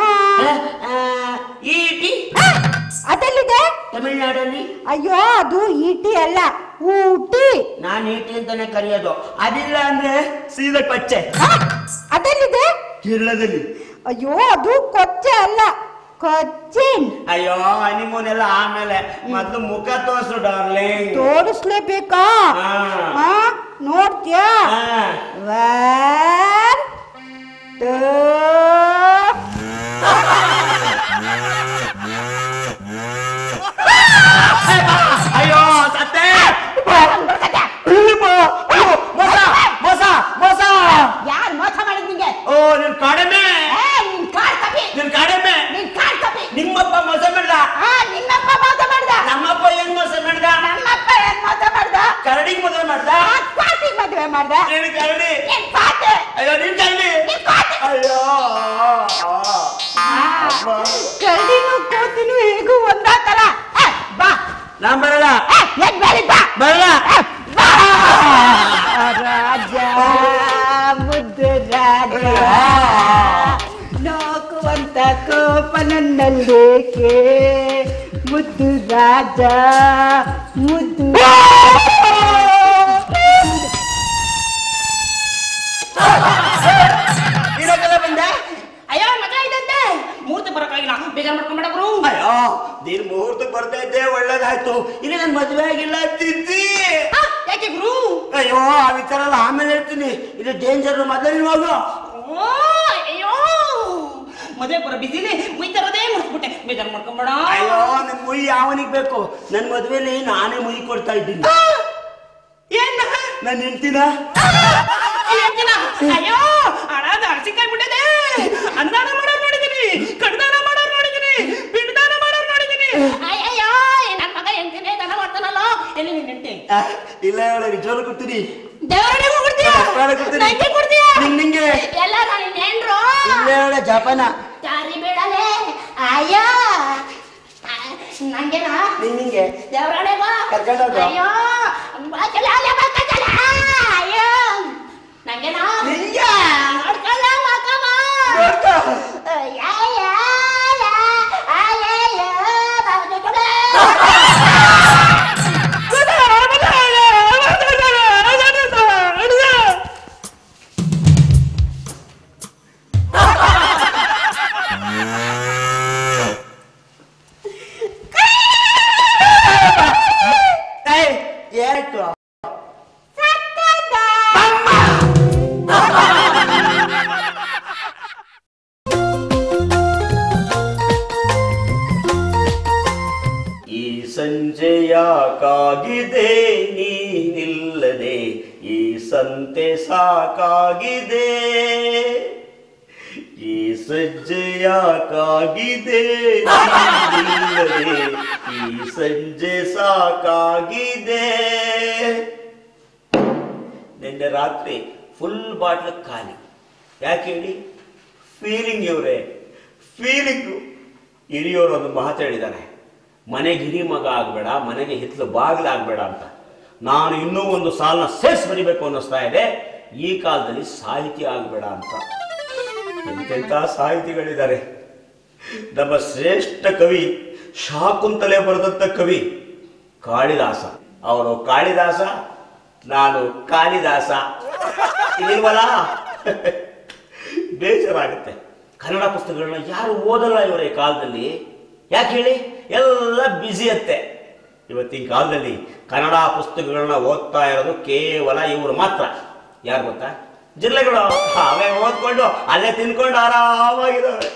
ಈಟಿ ಅದೆಲ್ಲಿದೆ ತಮಿಳ್ನಾಡಲ್ಲಿ ಅಯ್ಯೋ ಅದು ಈಟಿ ಅಲ್ಲ ಊಟಿ ನಾನು ಈಟಿ ಅಂತಾನೆ ಕರೆಯೋದು ಅದಿಲ್ಲ ಅಂದ್ರೆ ಸೀದಾ ಕೊಚ್ಚೆ ಆ, ಅದೆಲ್ಲಿದೆ ಕೇರಳದಲ್ಲಿ ಅಯ್ಯೋ ಅದು ಕೊಚ್ಚೆ ಅಲ್ಲ ಕೊಚ್ಚಿನ್ ಅಯ್ಯೋ ಹನಿಮೂನ್ ಎಲ್ಲ ಆಮೇಲೆ ಮೊದ್ಲು ಮುಖ ತೋರ್ಸು ಡಾರ್ಲಿಂಗ್ ತೋರಿಸ್ಲೇಬೇಕಾ ಹಾ. ಆ, ನೋಡ್ತೀಯಾ ಹಾ. ಒನ್ ಟೂ ಅಯ್ಯೋ ಸತ್ತೆ ಮೋಸ ಮೋಸ ಮೋಸ ಯಾರು ಮೋಸ ಮಾಡಿದ್ ನಿಂಗೆ ಓ ನಿನ್ ಕಾಡೆಮ್ಮೆ ಏ, ನಿನ್ ಕಾಲ್ ತಪ್ಪಿ ನಿನ್ ಕಾಡೆಮ್ಮೆ ನಿನ್ ಕಾಲ್ ತಪ್ಪಿ ನಿಮ್ಮಪ್ಪ ಮೋಸ ಮಾಡ್ದ ಆ ನಿನ್ನಪ್ಪ ಮೋಸ ಮಾಡ್ದ ನಮ್ಮಪ್ಪ ಏನ್ ಮೋಸ ಮಾಡ್ದ ನಮ್ಮಪ್ಪ ಏನ್ ಮೋಸ ಮಾಡ್ದ ಕರಡಿಗೆ ಮದುವೆ ಮಾಡ್ದ ಆ ಪಾತಿಗ್ ಮದ್ವೆ ಮಾಡ್ದ ನೀನ್ ಕರಡಿ ನಿನ್ ಪಾತೆ ಅಯ್ಯೋ ನಿನ್ ಕರಡಿ ನಿನ್ ಪಾತೆ ಅಯ್ಯೋ ಕರಡಿನೂ ಕೋತಿನೂ ಹೇಗೂ ಒಂದಾತಲ್ಲ ಏ, ಬಾ ನಾನ್ ಬರಲ್ಲ ಏ, ಏನ್ ಬೇರೆ ಬಾ ಬರಲ್ಲ ಬಾ ರಾಜ ಮುದ್ದು ರಾಜ ನೋಕುವಂತ ಕೋಪ ನನ್ನಲ್ಲೇಕೆ ಮುದ್ದು ರಾಜ ಮುದ್ದು ಇರೋಕೆಲ್ಲ ಬಂದೆ ಅಯ್ಯೋ ಮಗ ಇದಂತೆ ಮೂರ್ತಿ ಬರೋಕ್ಕಾಗಿಲ್ಲ ಬೇಜಾರು ಮಾಡ್ಕೊಂಬೇಡ ಗುರು ಅಯ್ಯೋ ನೀನ್ ಮುಹೂರ್ತಕ್ಕೆ ಬರ್ತಾ ಇದ್ದೆ ಒಳ್ಳೇದಾಯ್ತು ಇಲ್ಲಿ ನನ್ ಮದ್ವೆ ಆಗಿಲ್ಲ ತಿದ್ದಿ ಆ, ಯಾಕೆ ಗುರು ಅಯ್ಯೋ ಆ ವಿಚಾರ ಎಲ್ಲ ಆಮೇಲೆ ಹೇಳ್ತೀನಿ ಇದು ಡೇಂಜರ್ ಮೊದಲು ಹೋಗು ಓ ಅಯ್ಯೋ ಮದುವೆ ಬರೋ ಬಿಸಿಲಿ ಮುಯ್ ತರೋದೇ ಮುಗಿಸ್ಬಿಟ್ಟೆ ಬೇಜಾರು ಮಾಡ್ಕೊಂಬೇಡ ಅಯ್ಯೋ ನನ್ ಮುಯಿ ಯಾವನಿಗೆ ಬೇಕು ನನ್ ಮದ್ವೆಲಿ ನಾನೇ ಮುಯಿ ಕೊಡ್ತಾ ಇದ್ದೀನಿ ಏನ್ ನನ್ ಹೆಂಡ್ತಿನ ಹೇಳ್ತೀನ ಅಯ್ಯೋ ಹಣ ದಾಡ್ಸಿಕಾಯ್ ಬಿಟ್ಟಿದೆ ಅನ್ನಾನ ಮಾಡೋರ್ ನೋಡಿದೀನಿ ಕಡ್ದಾನ ಮಾಡೋರ್ ನೋಡಿದೀನಿ ಪಿಂಡದಾನ ಮಾಡೋರ್ ನೋಡಿದೀನಿ ಅಯ್ಯಯ್ಯೋ ನನ್ನ ಮಗ ಎಂತಿನೇ ದನ ಮಾಡ್ತಾನಲ್ಲ ಎಲ್ಲಿ ನಿನ್ ಹೆಂಡ್ತಿ ಆ, ಇಲ್ಲ ಹೇಳ ನಿಜವಾಗ್ಲೂ ಕೊಡ್ತೀನಿ ದೇವರೇ ಕೊಡ್ತೀಯ ದೇವರೇ ಕೊಡ್ತೀನಿ. ನಂಗೆ ಕೊಡ್ತೀಯ ನಿಂಗ್ ನಿಂಗೆ. ಎಲ್ಲ ನಾನು ನೇನ್ರು ಇಲ್ಲ ಹೇಳ ಜಪಾನ ದಾರಿ ಬೇಡಲೇ ಅಯ್ಯೋ ನಂಗೆನಾ ನಿಂಗ್ ನಿಂಗೆ ದೇವರಾಣೆ ಬಾ ಕರ್ಕೊಂಡ್ ಹೋಗು. ಅಯ್ಯೋ ಬಾಕಲ ಅಲ್ಲ ಬಾಕಲ ಅಯ್ಯೋ ನಂಗೆನಾ ನಿಂಗೆ ನೋಡ್ಕೊಳ್ಳ ಮಕ್ಕಮ್ಮ ನೋಡ್ಕೊ. ಅಯ್ಯಯ್ಯ, ಅಯ್ಯಯ್ಯ, ಬಾಜು ಕೊಡೆ. ಏಯ್, ಏನಾಯ್ತು ಈ ಸಂಜೆಯ ಕಾಗಿದೆ ನೀನಿಲ್ಲದೆ ಈ ಸಂತೆ ಸಾಕಾಗಿದೆ ಈ ಸಜ್ಜೆಯ ಕಾಗಿದೆ ನೀನಿಲ್ಲದೆ ಈ ಸಂಜೆ ಸಾಕಾಗಿದೆ ನಿನ್ನೆ ರಾತ್ರಿ ಫುಲ್ ಬಾಟ್ಲ್ ಖಾಲಿ ಯಾಕೆ ಹೇಳಿ ಫೀಲಿಂಗ್ ಇವ್ರೆ ಫೀಲಿಂಗು ಹಿರಿಯೋರು ಒಂದು ಮಾತು ಹೇಳಿದಾನೆ ಮನೆಗೆ ಹಿರಿ ಮಗ ಆಗ್ಬೇಡ ಮನೆಗೆ ಹಿತ್ಲು ಬಾಗಿಲಾಗ್ಬೇಡ ಅಂತ ನಾನು ಇನ್ನೂ ಒಂದು ಸಾಲನ್ನ ಸೇರ್ಸ್ ಬರಿಬೇಕು ಅನ್ನಿಸ್ತಾ ಇದೆ ಈ ಕಾಲದಲ್ಲಿ ಸಾಹಿತಿ ಆಗ್ಬೇಡ ಅಂತ ಎಂತೆಂಥ ಸಾಹಿತಿಗಳಿದ್ದಾರೆ ನಮ್ಮ ಶ್ರೇಷ್ಠ ಕವಿ ಶಾಕುಂತಲೆ ಬರೆದಂತ ಕವಿ ಕಾಳಿದಾಸ ಅವನು ಕಾಳಿದಾಸ ನಾನು ಕಾಳಿದಾಸ ಇಲ್ವಲ್ಲ ಬೇಜಾರಾಗುತ್ತೆ ಕನ್ನಡ ಪುಸ್ತಕಗಳನ್ನ ಯಾರು ಓದಲ್ಲ ಇವರ ಈ ಕಾಲದಲ್ಲಿ ಯಾಕೆ ಹೇಳಿ ಎಲ್ಲ ಬ್ಯುಸಿ ಅತ್ತೆ ಇವತ್ತಿನ ಕಾಲದಲ್ಲಿ ಕನ್ನಡ ಪುಸ್ತಕಗಳನ್ನ ಓದ್ತಾ ಇರೋದು ಕೇವಲ ಇವರು ಮಾತ್ರ ಯಾರು ಗೊತ್ತಾ ಜಿಲ್ಲೆಗಳು ಅವೇ ಓದ್ಕೊಂಡು ಅಲ್ಲೇ ತಿನ್ಕೊಂಡು ಆರಾಮಾಗಿದ್ದಾವೆ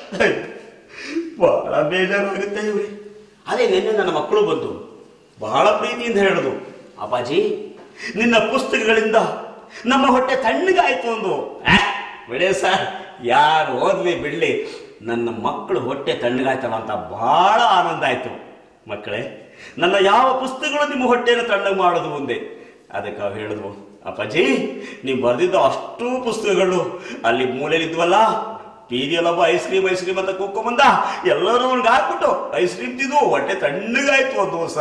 ಬಹಳ ಬೇಜಾರಾಗುತ್ತೆ ಇವ್ರಿ ಅದೇ ನಿನ್ನೆ ನನ್ನ ಮಕ್ಕಳು ಬಂದು ಬಹಳ ಪ್ರೀತಿಯಿಂದ ಹೇಳಿದ್ರು ಅಪ್ಪಾಜಿ ನಿನ್ನ ಪುಸ್ತಕಗಳಿಂದ ನಮ್ಮ ಹೊಟ್ಟೆ ತಣ್ಣಗಾಯ್ತು ಒಂದು ಆ, ಬಿಡಿ ಸರ್ ಯಾರು ಓದ್ಲಿ ಬಿಡ್ಲಿ ನನ್ನ ಮಕ್ಕಳು ಹೊಟ್ಟೆ ತಣ್ಣಗಾಯ್ತಲ್ಲ ಅಂತ ಬಹಳ ಆನಂದ ಆಯ್ತು ಮಕ್ಕಳೇ ನನ್ನ ಯಾವ ಪುಸ್ತಕಗಳು ನಿಮ್ಮ ಹೊಟ್ಟೆಯನ್ನು ತಣ್ಣಗೆ ಮಾಡೋದು ಮುಂದೆ ಅದಕ್ಕೆ ಅವು ಹೇಳಿದ್ವು ಅಪ್ಪಾಜಿ ನೀವು ಬರೆದಿದ್ದ ಅಷ್ಟು ಪುಸ್ತಕಗಳು ಅಲ್ಲಿ ಮೂಲೆಯಲ್ಲಿದ್ವಲ್ಲ ಬೀದಿಯಲ್ಲೊಬ್ಬ ಐಸ್ ಕ್ರೀಮ್ ಐಸ್ ಕ್ರೀಮ್ ಅಂತ ಕೂಕೊಂಬಂದ ಎಲ್ಲರೂ ಅವ್ನಿಗೆ ಹಾಕ್ಬಿಟ್ಟು ಐಸ್ ಕ್ರೀಮ್ ತಿಂದು ಹೊಟ್ಟೆ ತಣ್ಣಗಾಯ್ತು ಒಂದು ವರ್ಷ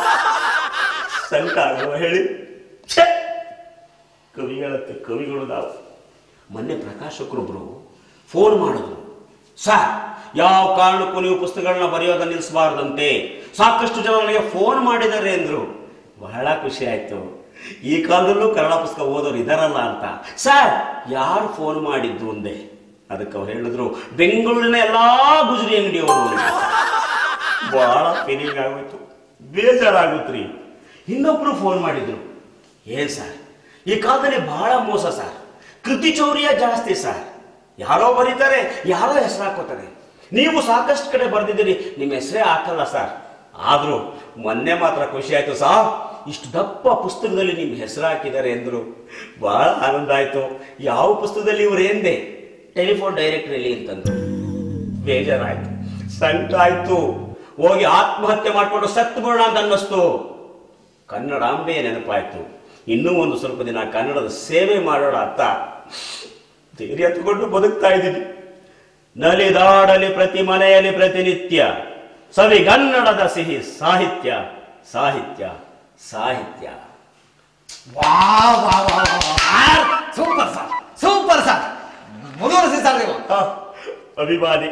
ಸಂಕ ಆಗಲ್ವ ಹೇಳಿ ಛೆ! ಕವಿಗಳತ್ತೆ ಕವಿಗಳು ನಾವು ಮೊನ್ನೆ ಪ್ರಕಾಶಕರೊಬ್ರು ಫೋನ್ ಮಾಡಿದ್ರು ಸರ್ ಯಾವ ಕಾರಣಕ್ಕೂ ನೀವು ಪುಸ್ತಕಗಳನ್ನ ಬರೆಯೋದನ್ನ ನಿಲ್ಲಿಸಬಾರ್ದಂತೆ ಸಾಕಷ್ಟು ಜನ ನನಗೆ ಫೋನ್ ಮಾಡಿದ್ದಾರೆ ಅಂದ್ರು ಬಹಳ ಖುಷಿ ಆಯ್ತು ಈ ಕಾಲದಲ್ಲೂ ಕನ್ನಡ ಪುಸ್ತಕ ಓದೋರು ಇದಾರಲ್ಲ ಅಂತ ಸರ್ ಯಾರು ಫೋನ್ ಮಾಡಿದ್ದು ಅಂದೆ ಅದಕ್ಕೆ ಅವ್ರು ಹೇಳಿದ್ರು ಬೆಂಗಳೂರಿನ ಎಲ್ಲಾ ಗುಜರಿ ಅಂಗಡಿಯವರು ಅಂದ್ರು. ಬಹಳ ಫೀಲಿಂಗ್ ಆಗೋಯ್ತು ಬೇಜಾರಾಗುತ್ತ್ರಿ ಇನ್ನೊಬ್ರು ಫೋನ್ ಮಾಡಿದ್ರು ಏನ್ ಸರ್ ಈ ಕಾಲದಲ್ಲಿ ಬಹಳ ಮೋಸ ಸರ್ ಕೃತಿ ಚೌರ್ಯ ಜಾಸ್ತಿ ಸರ್ ಯಾರೋ ಬರೀತಾರೆ ಯಾರೋ ಹೆಸರು ಹಾಕೋತಾರೆ ನೀವು ಸಾಕಷ್ಟು ಕಡೆ ಬರೆದಿದ್ದೀರಿ ನಿಮ್ಮ ಹೆಸರೇ ಹಾಕಲ್ಲ ಸರ್ ಆದ್ರೂ ಮೊನ್ನೆ ಮಾತ್ರ ಖುಷಿ ಆಯ್ತು ಸರ್ ಇಷ್ಟು ದಪ್ಪ ಪುಸ್ತಕದಲ್ಲಿ ನಿಮ್ಮ ಹೆಸರು ಹಾಕಿದ್ದಾರೆ ಎಂದ್ರು ಬಹಳ ಆನಂದ ಆಯ್ತು ಯಾವ ಪುಸ್ತಕದಲ್ಲಿ ಇವ್ರು ಎಂದೆ ಟೆಲಿಫೋನ್ ಡೈರೆಕ್ಟರಿಲಿ ಅಂತಂದ್ರು ಬೇಜಾರಾಯ್ತು ಸಂಕಟ ಆಯ್ತು ಹೋಗಿ ಆತ್ಮಹತ್ಯೆ ಮಾಡ್ಕೊಂಡು ಸತ್ತು ಬಿಡೋಣ ಅಂತ ಅನ್ನಿಸ್ತು ಕನ್ನಡಾಂಬೆ ನೆನಪಾಯ್ತು ಇನ್ನೂ ಒಂದು ಸ್ವಲ್ಪ ದಿನ ಕನ್ನಡದ ಸೇವೆ ಮಾಡೋಣ ಅಂತ ಧೈರ್ಯ ತಗೊಂಡು ಬದುಕ್ತಾ ಇದ್ದೀನಿ ನಲಿದಾಡಲಿ ಪ್ರತಿ ಮನೆಯಲ್ಲಿ ಪ್ರತಿನಿತ್ಯ ಸವಿಗನ್ನಡದ ಸಿಹಿ ಸಾಹಿತ್ಯ ಸಾಹಿತ್ಯ ಸಾಹಿತ್ಯ ವಾ ವಾ ವಾ ಸೂಪರ್ ಸರ್ ಸೂಪರ್ ಸರ್ ಮುಂದುವರಿಸಿ ಸರ್ ನೀವು ಹ, ಅಭಿಮಾನಿ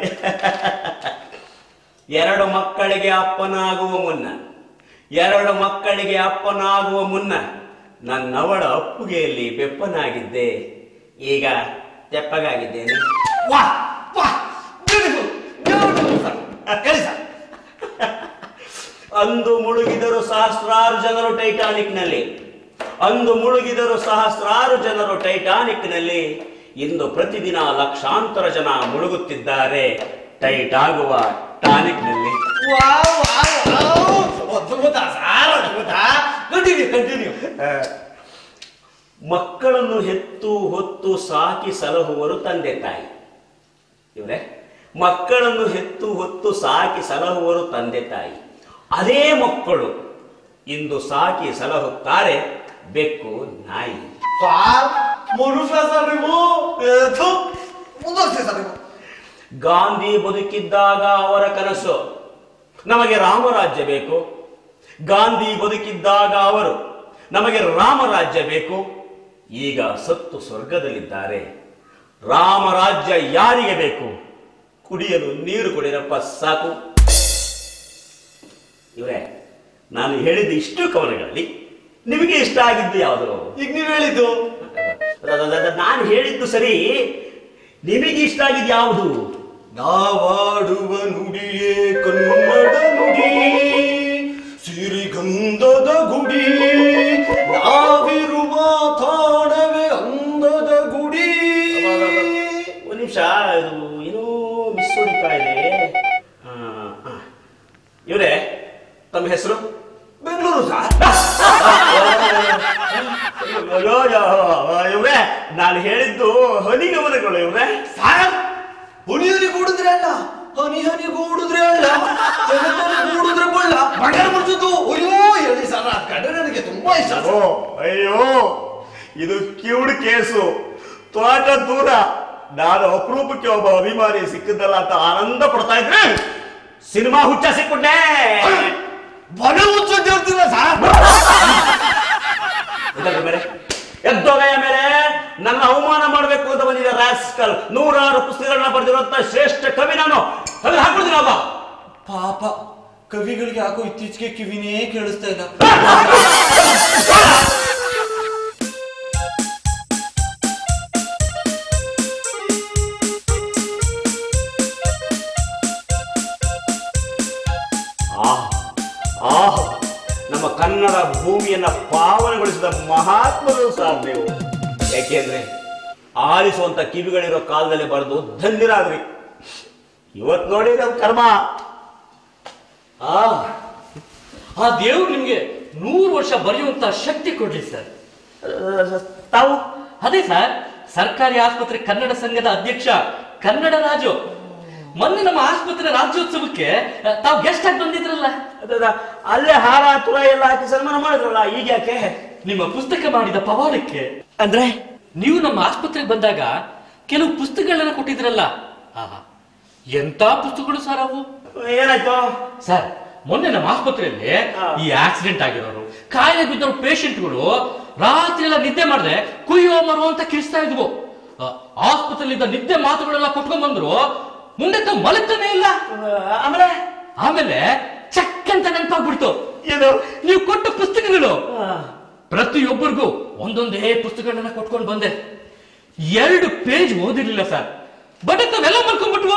ಎರಡು ಮಕ್ಕಳಿಗೆ ಅಪ್ಪನಾಗುವ ಮುನ್ನ ಎರಡು ಮಕ್ಕಳಿಗೆ ಅಪ್ಪನಾಗುವ ಮುನ್ನ ನನ್ನವಳ ಅಪ್ಪುಗೆಯಲ್ಲಿ ಬೆಪ್ಪನಾಗಿದ್ದೆ ಈಗ ತೆಪ್ಪಗಾಗಿದ್ದೇನೆ ವಾ ವಾ ಬ್ಯೂಟಿಫುಲ್ ಬ್ಯೂಟಿಫುಲ್ ಸರ್ ಹೇಳಿ ಸರ್ ಅಂದು ಮುಳುಗಿದರು ಸಹಸ್ರಾರು ಜನರು ಟೈಟಾನಿಕ್ನಲ್ಲಿ ಅಂದು ಮುಳುಗಿದರು ಸಹಸ್ರಾರು ಜನರು ಟೈಟಾನಿಕ್ನಲ್ಲಿ ಇಂದು ಪ್ರತಿದಿನ ಲಕ್ಷಾಂತರ ಜನ ಮುಳುಗುತ್ತಿದ್ದಾರೆ ಟೈಟ್ ಆಗುವ ಟಾನಿಕ್ನಲ್ಲಿ ವಾ ವಾ ವಾ ಅದ್ಭುತ ಸರ್ ಅದ್ಭುತ ಕಂಟಿನ್ಯೂ ಕಂಟಿನ್ಯೂ ಮಕ್ಕಳನ್ನು ಹೆತ್ತು ಹೊತ್ತು ಸಾಕಿ ಸಲಹುವರು ತಂದೆ ತಾಯಿ ಇವರೇ ಮಕ್ಕಳನ್ನು ಹೆತ್ತು ಹೊತ್ತು ಸಾಕಿ ಸಲಹುವರು ತಂದೆ ತಾಯಿ ಅದೇ ಮಕ್ಕಳು ಇಂದು ಸಾಕಿ ಸಲಹುತ್ತಾರೆ ಬೆಕ್ಕು ನಾಯಿ ಸರ್ ಮನುಷ್ಯ ಸರ್ ನೀವು ಥು, ಮುಂದುವರಿಸಿ ಸರ್ ನೀವು ಗಾಂಧಿ ಬದುಕಿದ್ದಾಗ ಅವರ ಕನಸು ನಮಗೆ ರಾಮರಾಜ್ಯ ಬೇಕು ಗಾಂಧಿ ಬದುಕಿದ್ದಾಗ ಅವರು ನಮಗೆ ರಾಮರಾಜ್ಯ ಬೇಕು ಈಗ ಸತ್ತು ಸ್ವರ್ಗದಲ್ಲಿದ್ದಾರೆ ರಾಮರಾಜ್ಯ ಯಾರಿಗೆ ಬೇಕು ಕುಡಿಯಲು ನೀರು ಕೊಡಿರಪ್ಪ ಸಾಕು ಇವರೇ ನಾನು ಹೇಳಿದ ಇಷ್ಟು ಕವನಗಳಲ್ಲಿ ನಿಮಗೆ ಇಷ್ಟ ಆಗಿದ್ದು ಯಾವುದು ಈಗ ನೀವು ಹೇಳಿದ್ದು ನಾನು ಹೇಳಿದ್ದು ಸರಿ ನಿಮಗೆ ಇಷ್ಟ ಆಗಿದ್ದು ಯಾವುದು ನಾವಾಡುವ ನುಡಿಯೇ ಕನ್ನಡ ನುಡಿ ಸಿರಿಗಂಧದ ಗುಡಿ ನಾವಿರುವ ತಾಣವೇ ಅಂದದ ಗುಡಿ ಒಂದು ನಿಮಿಷ ಇದು ಏನೋ ಮಿಸ್ ಹೊಡಿತಾ ಇದೆ ಇವರೇ ತಮ್ಮ ಹೆಸರು ಬೆಂಗಳೂರು ಸರ್ ಇವ್ರೆ ನಾನು ಹೇಳಿದ್ದು ಹನಿಗಮನಗಳು ಇವ್ರೆ ಸಾರ್ ಹುಲಿ ಹನಿ ಕೂಡಿದ್ರೆ ಅಲ್ಲ ಹನಿ ಹನಿ ಕೂಡಿದ್ರೆ ಅಲ್ಲ ಜಗತ್ತಲ್ಲಿ ಕೂಡಿದ್ರೆ ಬಳ್ಳ ಬಂಗಾರ ಮುಚ್ಚಿದ್ದು ಅಯ್ಯೋ ಹೇಳಿ ಸರ್ ಅದು ಕಂಡ್ರೆ ನನಗೆ ತುಂಬಾ ಇಷ್ಟ ಸರ್. ಓ ಅಯ್ಯೋ ಇದು ಕ್ಯೂಡ್ ಕೇಸು ತೋಟ ದೂರ ನಾನು ಅಪರೂಪಕ್ಕೆ ಒಬ್ಬ ಅಭಿಮಾನಿ ಸಿಕ್ಕಿದ್ದಲ್ಲ ಅಂತ ಆನಂದ ಪಡ್ತಾ ಇದ್ರೆ ಸಿನಿಮಾ ಹುಚ್ಚ ಸಿಕ್ಕೊಂಡೆ ಬಡ ಮುಚ್ಚೋದು ಹೇಳ್ತೀರ ಸರ್ ಇದರ ಮೇಲೆ ಎದ್ದೊಗೆಯ ಮೇಲೆ ನನ್ನ ಅವಮಾನ ಮಾಡಬೇಕು ಅಂತ ಬಂದಿದೆ ರಾಸ್ಕಲ್ ನೂರಾರು ಪುಸ್ತಕಗಳನ್ನ ಬರೆದಿರುವಂತ ಶ್ರೇಷ್ಠ ಕವಿ ನಾನು ತೆಗೆದು ಹಾಕ್ಬಿಡ್ತೀನಿ ಒಬ್ಬ ಪಾಪ ಕವಿಗಳಿಗೆ ಯಾಕೋ ಇತ್ತೀಚೆಗೆ ಕಿವಿನೇ ಕೇಳಿಸ್ತಾ ಇಲ್ಲ ಆಹ್ ಆಹ್ ನಮ್ಮ ಕನ್ನಡ ಭೂಮಿಯನ್ನ ಪಾವನಗೊಳಿಸಿದ ಮಹಾತ್ಮರು ಸಾರ್ ನೀವು ಯಾಕೆಂದ್ರೆ ಆಲಿಸುವಂತ ಕಿವಿಗಳಿರೋ ಕಾಲದಲ್ಲಿ ಬರೆದು ಧನ್ಯರಾದ್ರಿ ಇವತ್ ನೋಡಿ ನಮ್ಮ ಕರ್ಮ ಆ ಆ ದೇವ್ರು ನಿಮ್ಗೆ ನೂರು ವರ್ಷ ಬರೆಯುವಂತ ಶಕ್ತಿ ಕೊಡ್ಲಿ ಸರ್ ಅಹ್, ತಾವು ಅದೇ ಸರ್ ಸರ್ಕಾರಿ ಆಸ್ಪತ್ರೆ ಕನ್ನಡ ಸಂಘದ ಅಧ್ಯಕ್ಷ ಕನ್ನಡ ರಾಜು ಮೊನ್ನೆ ನಮ್ಮ ಆಸ್ಪತ್ರೆ ರಾಜ್ಯೋತ್ಸವಕ್ಕೆ ಆ, ತಾವು ಗೆಸ್ಟ್ ಆಗಿ ಬಂದಿದ್ರಲ್ಲ ಅದ ಅಲ್ಲೇ ಹಾರ ತುರ ಎಲ್ಲ ಹಾಕಿ ಸನ್ಮಾನ ಮಾಡಿದ್ರಲ್ಲ ಈಗ ಯಾಕೆ ನಿಮ್ಮ ಪುಸ್ತಕ ಮಾಡಿದ ಪವಾಡಕ್ಕೆ ಅಂದ್ರೆ ನೀವು ನಮ್ಮ ಆಸ್ಪತ್ರೆಗೆ ಬಂದಾಗ ಕೆಲವು ಪುಸ್ತಕಗಳನ್ನ ಕೊಟ್ಟಿದ್ರಲ್ಲ ಆಹಾ ಎಂತ ಪುಸ್ತಕಗಳು ಸರ್ ಅವು ಏನಾಯ್ತು ಸರ್ ಮೊನ್ನೆ ನಮ್ಮ ಆಸ್ಪತ್ರೆಯಲ್ಲಿ ಹಾ. ಈ ಆಕ್ಸಿಡೆಂಟ್ ಆಗಿರೋರು ಕಾಯಿಲೆ ಬಿದ್ದವರು ಪೇಷಂಟ್ಗಳು ರಾತ್ರಿ ಎಲ್ಲ ನಿದ್ದೆ ಮಾಡಿದ್ರೆ ಕುಯ್ಯೋ ಮರೋ ಅಂತ ಕಿರಿಸ್ತಾ ಇದ್ವು ಆ, ಆಸ್ಪತ್ರೆಲಿದ್ದ ನಿದ್ದೆ ಮಾತುಗಳೆಲ್ಲ ಕೊಟ್ಕೊಂಡ್ ಬಂದ್ರು ಮುಂದೆ ತಾವು ಮಲಗ್ತಾನೆ ಇಲ್ಲ ಅಹ್, ಆಮೇಲೆ ಆಮೇಲೆ ಚಕ್ ಅಂತ ನೆನಪಾಗ್ಬಿಡ್ತು ಏನು ನೀವು ಕೊಟ್ಟ ಪುಸ್ತಕಗಳು ಅಹ್, ಪ್ರತಿಯೊಬ್ಬರಿಗೂ ಒಂದೊಂದೇ ಪುಸ್ತಕಗಳನ್ನ ಕೊಟ್ಕೊಂಡು ಬಂದೆ ಎರಡು ಪೇಜ್ ಓದಿರ್ಲಿಲ್ಲ ಸರ್ ಬಟ್ ತಾವೆಲ್ಲ ಮಲ್ಕೊಂಡ್ಬಿಟ್ವು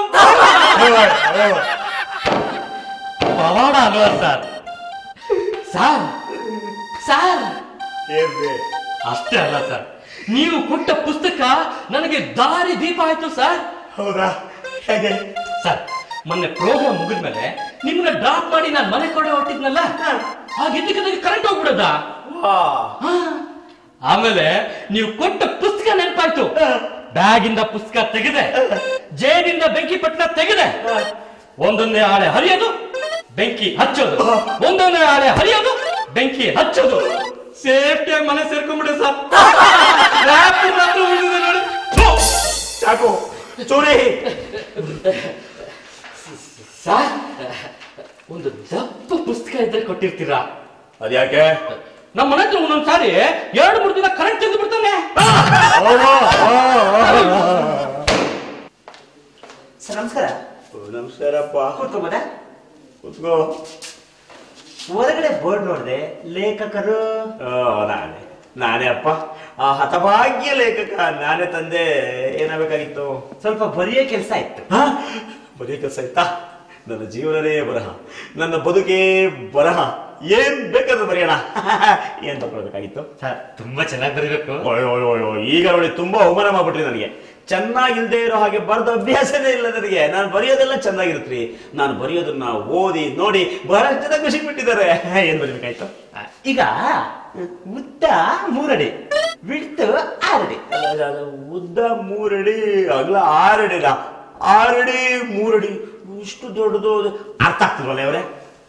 ಪವಾಡ ಅಲ್ವಾ ಸರ್ ಸರ್ ಸರ್ ಏನ್ರಿ ಅಷ್ಟೇ ಅಲ್ಲ ಸರ್ ನೀವು ಕೊಟ್ಟ ಪುಸ್ತಕ ನನಗೆ ದಾರಿ ದೀಪ ಆಯ್ತು ಸರ್ ಹೌದಾ ಹೇಗೆ ಸರ್ ಮೊನ್ನೆ ಪ್ರೋಗ್ರಾಮ್ ಮುಗಿದ್ಮೇಲೆ ನಿಮ್ಮನ್ನ ಡ್ರಾಪ್ ಮಾಡಿ ನಾನು ಮನೆ ಕಡೆ ಹೊಟ್ಟಿದ್ನಲ್ಲ ಹಾಗಿದ್ದಕ್ಕೆ ಕರೆಂಟ್ ಹೋಗ್ಬಿಡದ ಆಮೇಲೆ ನೀವು ಕೊಟ್ಟ ಪುಸ್ತಕ ನೆನಪಾಯ್ತು ಬ್ಯಾಗಿಂದ ಪುಸ್ತಕ ತೆಗೆದೆ ಜೇಬಿಂದ ಬೆಂಕಿ ಪಟ್ಟಣ ತೆಗೆದೆ ಒಂದೊಂದೇ ಹಾಳೆ ಹರಿಯೋದು ಬೆಂಕಿ ಹಚ್ಚೋದು ಒಂದೊಂದೇ ಹಾಳೆ ಹರಿಯೋದು ಬೆಂಕಿ ಹಚ್ಚೋದು ಸೇಫ್ಟಿಯಾಗಿ ಮನೆ ಸೇರ್ಕೊಂಡ್ಬಿಡೆ ಸರ್ ರಾತ್ರಿ ರಾತ್ರಿ ಉಳಿದಿದೆ ನೋಡಿ ಥು! ಸಾಕು ಚೂರಿ ಸರ್ ಒಂದು ದಪ್ಪ ಪುಸ್ತಕ ಇದ್ರೆ ಕೊಟ್ಟಿರ್ತೀರಾ ಅದ್ಯಾಕೆ ನಮ್ಮ ಮನೆ ಹತ್ರ ಒಂದೊಂದ್ ಸಾರಿ ಎರಡು ಮೂರು ದಿನ ಕರೆಂಟ್ ತೆಗೆದು ಬಿಡ್ತಾನೆ ಸರ್ ನಮಸ್ಕಾರ ನಮಸ್ಕಾರಪ್ಪ ಕೂತ್ಕೋಬೋದಾ ಕೂತ್ಕೋ ಹೊರಗಡೆ ಬೋರ್ಡ್ ನೋಡಿದೆ ಲೇಖಕರು ಆ, ನಾನೇ ನಾನೇ ಅಪ್ಪ ಆ ಹತಭಾಗ್ಯ ಲೇಖಕ ನಾನೇ ತಂದೆ ಏನಾಗಬೇಕಾಗಿತ್ತು ಸ್ವಲ್ಪ ಬರೆಯೋ ಕೆಲಸ ಇತ್ತು ಹಾ ಬರೀ ಕೆಲಸ ಆಯ್ತಾ ನನ್ನ ಜೀವನನೇ ಬರಹ ನನ್ನ ಬದುಕೇ ಬರಹ ಏನ್ ಬೇಕಾದ್ರೂ ಬರೆಯೋಣ ಏನ್ ತಗೊಳ್ಬೇಕಾಗಿತ್ತು ಸರ್ ತುಂಬಾ ಚೆನ್ನಾಗಿ ಬರೀಬೇಕು ಓಯ್ ಓಯ್ ಓಯ್ ಓಯ್. ಈಗ ನೋಡಿ ತುಂಬಾ ಅವಮಾನ ಮಾಡ್ಬಿಟ್ರಿ ನನಗೆ ಚೆನ್ನಾಗಿಲ್ದೇ ಇರೋ ಹಾಗೆ ಬರೆದ ಅಭ್ಯಾಸನೇ ಇಲ್ಲ ನನಗೆ ನಾನು ಬರೆಯೋದೆಲ್ಲ ಚೆನ್ನಾಗಿರುತ್ತ್ರಿ ನಾನು ಬರೆಯೋದನ್ನ ಓದಿ ನೋಡಿ ಬಹಳಷ್ಟು ಜನ ಖುಷಿ ಬಿಟ್ಟಿದ್ದಾರೆ ಏನ್ ಬರೀಬೇಕಾಯ್ತು ಈಗ ಉದ್ದ ಮೂರಡಿ ಬಿಡ್ತು ಆರಡಿ ಅಲ್ಲ, ಅದು ಉದ್ದ ಮೂರಡಿ ಅಗಲ ಆರಡಿನ ಆರಡಿ ಮೂರಡಿ ಇಷ್ಟು ದೊಡ್ಡದು ಅದು ಅರ್ಥ ಆಗ್ತಿಲ್ವಲ್ಲ ಅವರೇ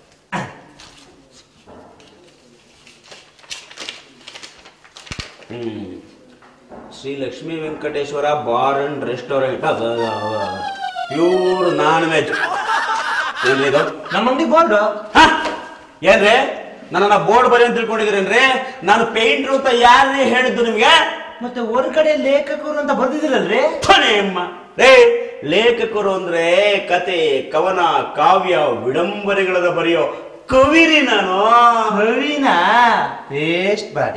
ಹ್ಮ್ Shri Lakshmi Venkateshwara bar and restaurant pure non veg ಏನಿದು ನಮ್ಮ ಅಂಗಡಿ ಬೋರ್ಡ್ ಹ? ಏನ್ರಿ ನನ್ನ ಬೋರ್ಡ್ ಬರಿ ಅಂತ ತಿಳ್ಕೊಂಡಿದ್ರೇನ್ರಿ ನಾನು ಪೇಂಟ್ರು ಅಂತ ಯಾರೇ ಹೇಳಿದ್ದು ನಿಮ್ಗೆ ಮತ್ತೆ ಹೊರಗಡೆ ಲೇಖಕರು ಅಂತ ಬರ್ದಿದಿರಲ್ರಿ ಕೊನೆಯಮ್ಮ ರೇ ಲೇಖಕರು ಅಂದ್ರೆ ಕತೆ ಕವನ ಕಾವ್ಯ ವಿಡಂಬನೆಗಳನ್ನ ಬರೆಯೋ ಕವಿರಿ ನಾನು ಕವಿನ ಪೇಸ್ಟ್ ಬಾಡಿ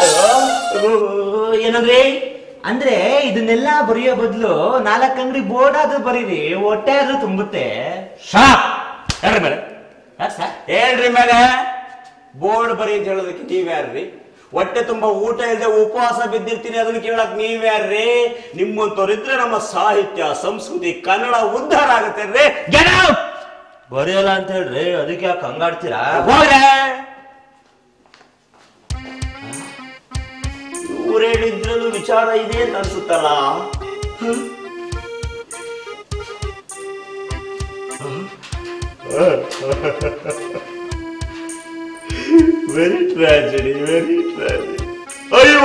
ಏನಂದ್ರಿ ಅಂದ್ರೆ ಇದನ್ನೆಲ್ಲ ಬರೆಯೋ ಬದಲು ನಾಲ್ಕು ಅಂಗಡಿ ಬೋರ್ಡ್ ಆದ್ರೂ ಬರೀರಿ ಹೊಟ್ಟೆ ಆದ್ರೂ ತುಂಬುತ್ತೆ ಹೇಳ್ರಿ ಮೇಲೆ ಸರ್ ಹೇಳ್ರಿ ಮೇಲೆ ಬೋರ್ಡ್ ಬರಿ ಅಂತ ಹೇಳೋದಕ್ಕೆ ನೀವ್ಯಾರ್ರಿ ಹೊಟ್ಟೆ ತುಂಬಾ ಊಟ ಇಲ್ಲದೆ ಉಪವಾಸ ಬಿದ್ದಿರ್ತೀನಿ ಅದನ್ನ ಕೇಳಕ್ ನೀವ್ಯಾರ್ರಿ ನಿಮ್ಮಂತವ್ರಿದ್ರೆ ನಮ್ಮ ಸಾಹಿತ್ಯ ಸಂಸ್ಕೃತಿ ಕನ್ನಡ ಉದ್ಧಾರ ಆಗುತ್ತೆ ರೀ Get out! ಬರೆಯಲ್ಲ ಅಂತ ಹೇಳ್ರಿ ಅದಕ್ಕೆ ಯಾಕೆ ಹಂಗಾಡ್ತೀರಾ ಹೋಗ್ರೆ ಇವ್ರು ಹೇಳಿದ್ರಲ್ಲೂ ವಿಚಾರ ಇದೆ ಅಂತ ಅನ್ಸುತ್ತಲ್ಲ ವೆರಿ ಟ್ರಾಜಿಡಿ ವೆರಿ ಟ್ರಾಜಿಡಿ ಅಯ್ಯೋ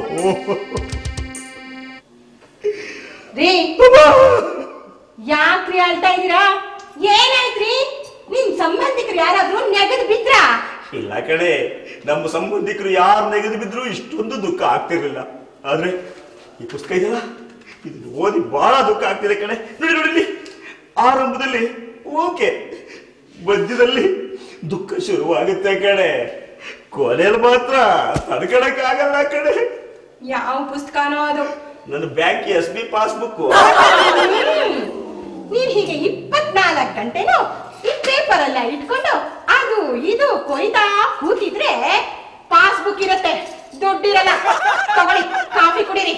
ರೀ ಯಾಕ್ರಿ ಅಳ್ತಾ ಇದೀರಾ ಏನಾಯ್ತ್ರಿ ನಿಮ್ ಸಂಬಂಧಿಕರು ಯಾರಾದ್ರೂ ನೆಗದು ಬಿದ್ರಾ ಇಲ್ಲ ಕಡೆ ನಮ್ಮ ಸಂಬಂಧಿಕರು ಯಾರು ನೆಗೆದು ಬಿದ್ರು ಇಷ್ಟೊಂದು ದುಃಖ ಆಗ್ತಿರ್ಲಿಲ್ಲ ಆದ್ರೆ ಈ ಪುಸ್ತಕ ಇದೆಯಲ್ಲ ಇದನ್ನ ಓದಿ ಬಹಳ ದುಃಖ ಆಗ್ತಿದೆ ಕಣೆ ನೋಡಿ ನೋಡಿ ಇಲ್ಲಿ. ಆರಂಭದಲ್ಲಿ ಓಕೆ ಮಧ್ಯದಲ್ಲಿ ದುಃಖ ಶುರುವಾಗುತ್ತೆ ಕಣೆ ಕೊನೆಯಲ್ಲಿ ಮಾತ್ರ ತಡ್ಕೊಳಕ್ ಆಗಲ್ಲ ಕಣೆ ಯಾವ ಪುಸ್ತಕನೋ ಅದು ನನ್ನ ಬ್ಯಾಂಕ್ ಎಸ್ ಬಿ ಪಾಸ್ಬುಕ್ ಹ್ಮ್. ನೀವ್ ಹೀಗೆ ಇಪ್ಪತ್ನಾಲ್ಕು ಗಂಟೆನು ಈ ಪೇಪರ್ ಎಲ್ಲ ಇಟ್ಕೊಂಡು ಅದು ಇದು ಕೊಯ್ತಾ ಕೂತಿದ್ರೆ ಪಾಸ್ಬುಕ್ ಇರುತ್ತೆ ದುಡ್ಡಿರಲ್ಲ ತಗೊಳ್ಳಿ ಕಾಫಿ ಕುಡೀರಿ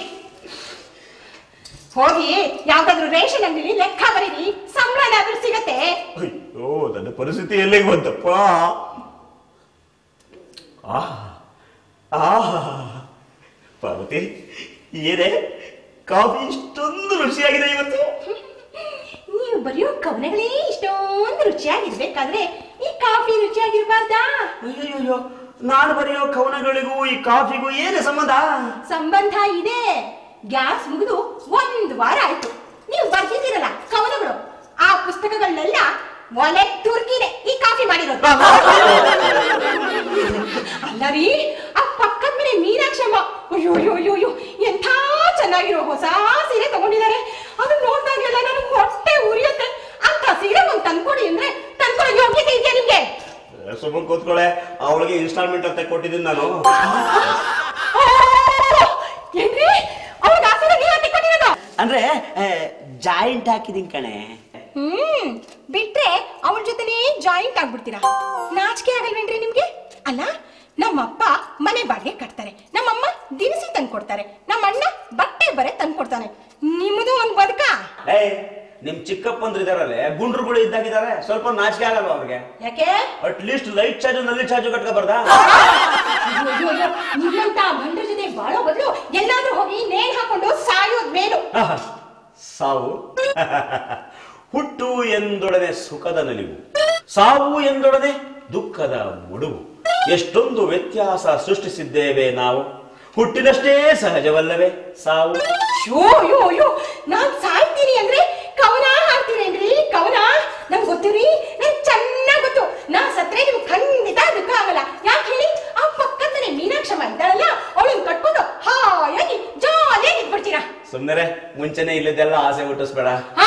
ಹೋಗಿ ಯಾವ್ದಾದ್ರು ರೇಷನ್ ಅಂಗಡಿಲಿ ಲೆಕ್ಕ ಬರೀರಿ ಸಂಬಳನಾದ್ರೂ ಸಿಗತ್ತೆ ಅಯ್ಯೋ ನನ್ನ ಪರಿಸ್ಥಿತಿ ಎಲ್ಲಿಗೆ ಬಂತಪ್ಪ ಆಹ್. ಆಹ್. ಪಾರ್ವತಿ ಏನೇ ಕಾಫಿ ಇಷ್ಟೊಂದು ರುಚಿಯಾಗಿದೆ ಇವತ್ತು ನೀವು ಬರೆಯೋ ಕವನಗಳೇ ಇಷ್ಟೊಂದು ರುಚಿಯಾಗಿರ್ಬೇಕಾದ್ರೆ ಈ ಕಾಫಿ ರುಚಿಯಾಗಿರ್ಬಾರ್ದಾ ಅಯ್ಯೋ ನಾನು ಬರೆಯೋ ಕವನಗಳಿಗೂ ಈ ಕಾಫಿಗೂ ಏನೇ ಸಂಬಂಧ ಸಂಬಂಧ ಇದೆ ಗ್ಯಾಸ್ ಮುಗಿದು ಒಂದು ವಾರ ಆಯ್ತು ನೀವು ಬರ್ತಿದ್ದೀರಲ್ಲ ಕವನಗಳು ಆ ಪುಸ್ತಕಗಳನ್ನೆಲ್ಲ ಒಲೆ ತುರ್ಕಿದೆ ಈ ಕಾಫಿ ಮಾಡಿರೋದು ಅಲ್ಲ ರೀ ಆ ಪಕ್ಕದ ಮನೆ ಮೀನಾಕ್ಷಮ್ಮ ಅಯ್ಯೋ ಅಯ್ಯೋ ಅಯ್ಯೋ ಅಯ್ಯೋ ಎಂಥ ಚೆನ್ನಾಗಿರೋ ಹೊಸ ಸೀರೆ ತಗೊಂಡಿದ್ದಾರೆ ಅದು ನೋಡ್ದಾಗೆಲ್ಲ ನನಗೆ ಹೊಟ್ಟೆ ಉರಿಯುತ್ತೆ ಅಂತ ಸೀರೆ ಒಂದ್ ತಂದ್ಕೊಡಿ ಅಂದ್ರೆ ತಂದ್ಕೊಡೋ ಯೋಗ್ಯತೆ ಇದೆಯಾ ನಿಮ್ಗೆ ಸುಮ್ಮನೆ ಕೂತ್ಕೊಳ್ಳೆ ಅವಳಿಗೆ ಇನ್ಸ್ಟಾಲ್ಮೆಂಟ್ ಅಂತ ಕೊಟ್ಟಿದ್ದೀನಿ ನಾನು ಆ, ಏನ್ರಿ ಅವ್ರಿಗೆ ಆಸರೆ ನೀವು ಕೊಟ್ಟಿರೋದು ಅಂದ್ರೆ ಜಾಯಿಂಟ್ ಹಾಕಿದೀನಿ ಕಣೆ ಹ್ಮ್ ಬಿಟ್ರೆ ಅವಳ ಜೊತೆನೇ ಜಾಯಿಂಟ್ ಆಗ್ಬಿಡ್ತೀರಾ ನಾಚಿಕೆ ಆಗಲ್ವೇನ್ರಿ ನಿಮ್ಗೆ ಅಲ್ಲ ನಮ್ಮಪ್ಪ ಮನೆ ಬಾಡಿಗೆ ಕಟ್ತಾರೆ ನಮ್ಮಮ್ಮ ದಿನಸಿ ತಂದ್ಕೊಡ್ತಾರೆ ನಮ್ಮ ಅಣ್ಣ ಬಟ್ಟೆ ಬರೆ ತಂದ್ಕೊಡ್ತಾನೆ ನಿಮ್ಮದು ಒಂದ್ ಬದುಕ ಏ ನಿಮ್ ಚಿಕ್ಕಪ್ಪಂದ್ರು ಇದಾರಲ್ಲೇ ಗುಂಡ್ರುಗಳು ಇದ್ದಾಗಿದ್ದಾರೆ ಸ್ವಲ್ಪ ನಾಚಿಕೆ ಆಗಲ್ವಾ ಅವ್ರಿಗೆ ಯಾಕೆ ಅಟ್ ಲೀಸ್ಟ್ ಲೈಟ್ ಚಾರ್ಜ್ ನಲ್ಲಿ ಚಾರ್ಜ್ ಕಟ್ಕ ಬರ್ದಾ ಅಯ್ಯೋ, ಅಯ್ಯೋ, ಅಯ್ಯೋ, ನಿಮ್ಮಂತ ಬಂಡ್ರ ಜೊತೆ ಬಾಳೋ ಬದಲು ಎಲ್ಲಾದ್ರೂ ಹೋಗಿ ನೇಣ್ ಹಾಕೊಂಡು ಸಾಯೋದ್ ಮೇಲು ಆಹಾ, ಸಾವು ಹುಟ್ಟು ಎಂದೊಡನೆ ಸುಖದ ನಲಿವು ಸಾವು ಎಂದೊಡನೆ ದುಃಖದ ಮುಡುವು ಎಷ್ಟೊಂದು ವ್ಯತ್ಯಾಸ ಸೃಷ್ಟಿಸಿದ್ದೇವೆ ನಾವು ಹುಟ್ಟಿನಷ್ಟೇ ಸಹಜವಲ್ಲವೇ ಸಾವು ಅಯ್ಯೋ ಅಯ್ಯೋ ಅಯ್ಯೋ ನಾನ್ ಸಾಯ್ತೀನಿ ಅಂದ್ರೆ ಕವನ ಹಾಡ್ತೀರೇನ್ರಿ ಕವನ ನಂಗ್ ಗೊತ್ತಿರಿ ನಂಗ್ ಚೆನ್ನಾಗ್ ಗೊತ್ತು ನಾ ಸತ್ರೆ ನಿಮ್ಗೆ ಖಂಡಿತ ದುಃಖ ಆಗಲ್ಲ ಯಾಕೆ ಹೇಳಿ ಆ ಪಕ್ಕದನೆ ಮೀನಾಕ್ಷಮ್ಮ ಇದ್ದಾಳಲ್ಲ ಅವಳನ್ನ ಕಟ್ಕೊಂಡು ಹಾಯಾಗಿ ಜಾಲಿಯಾಗಿ ಇದ್ಬಿಡ್ತೀರಾ ಸುಮ್ಮನೆ ಮುಂಚೆನೆ ಇಲ್ಲದೆಲ್ಲ ಆಸೆ ಹುಟ್ಟಿಸ್ಬೇಡ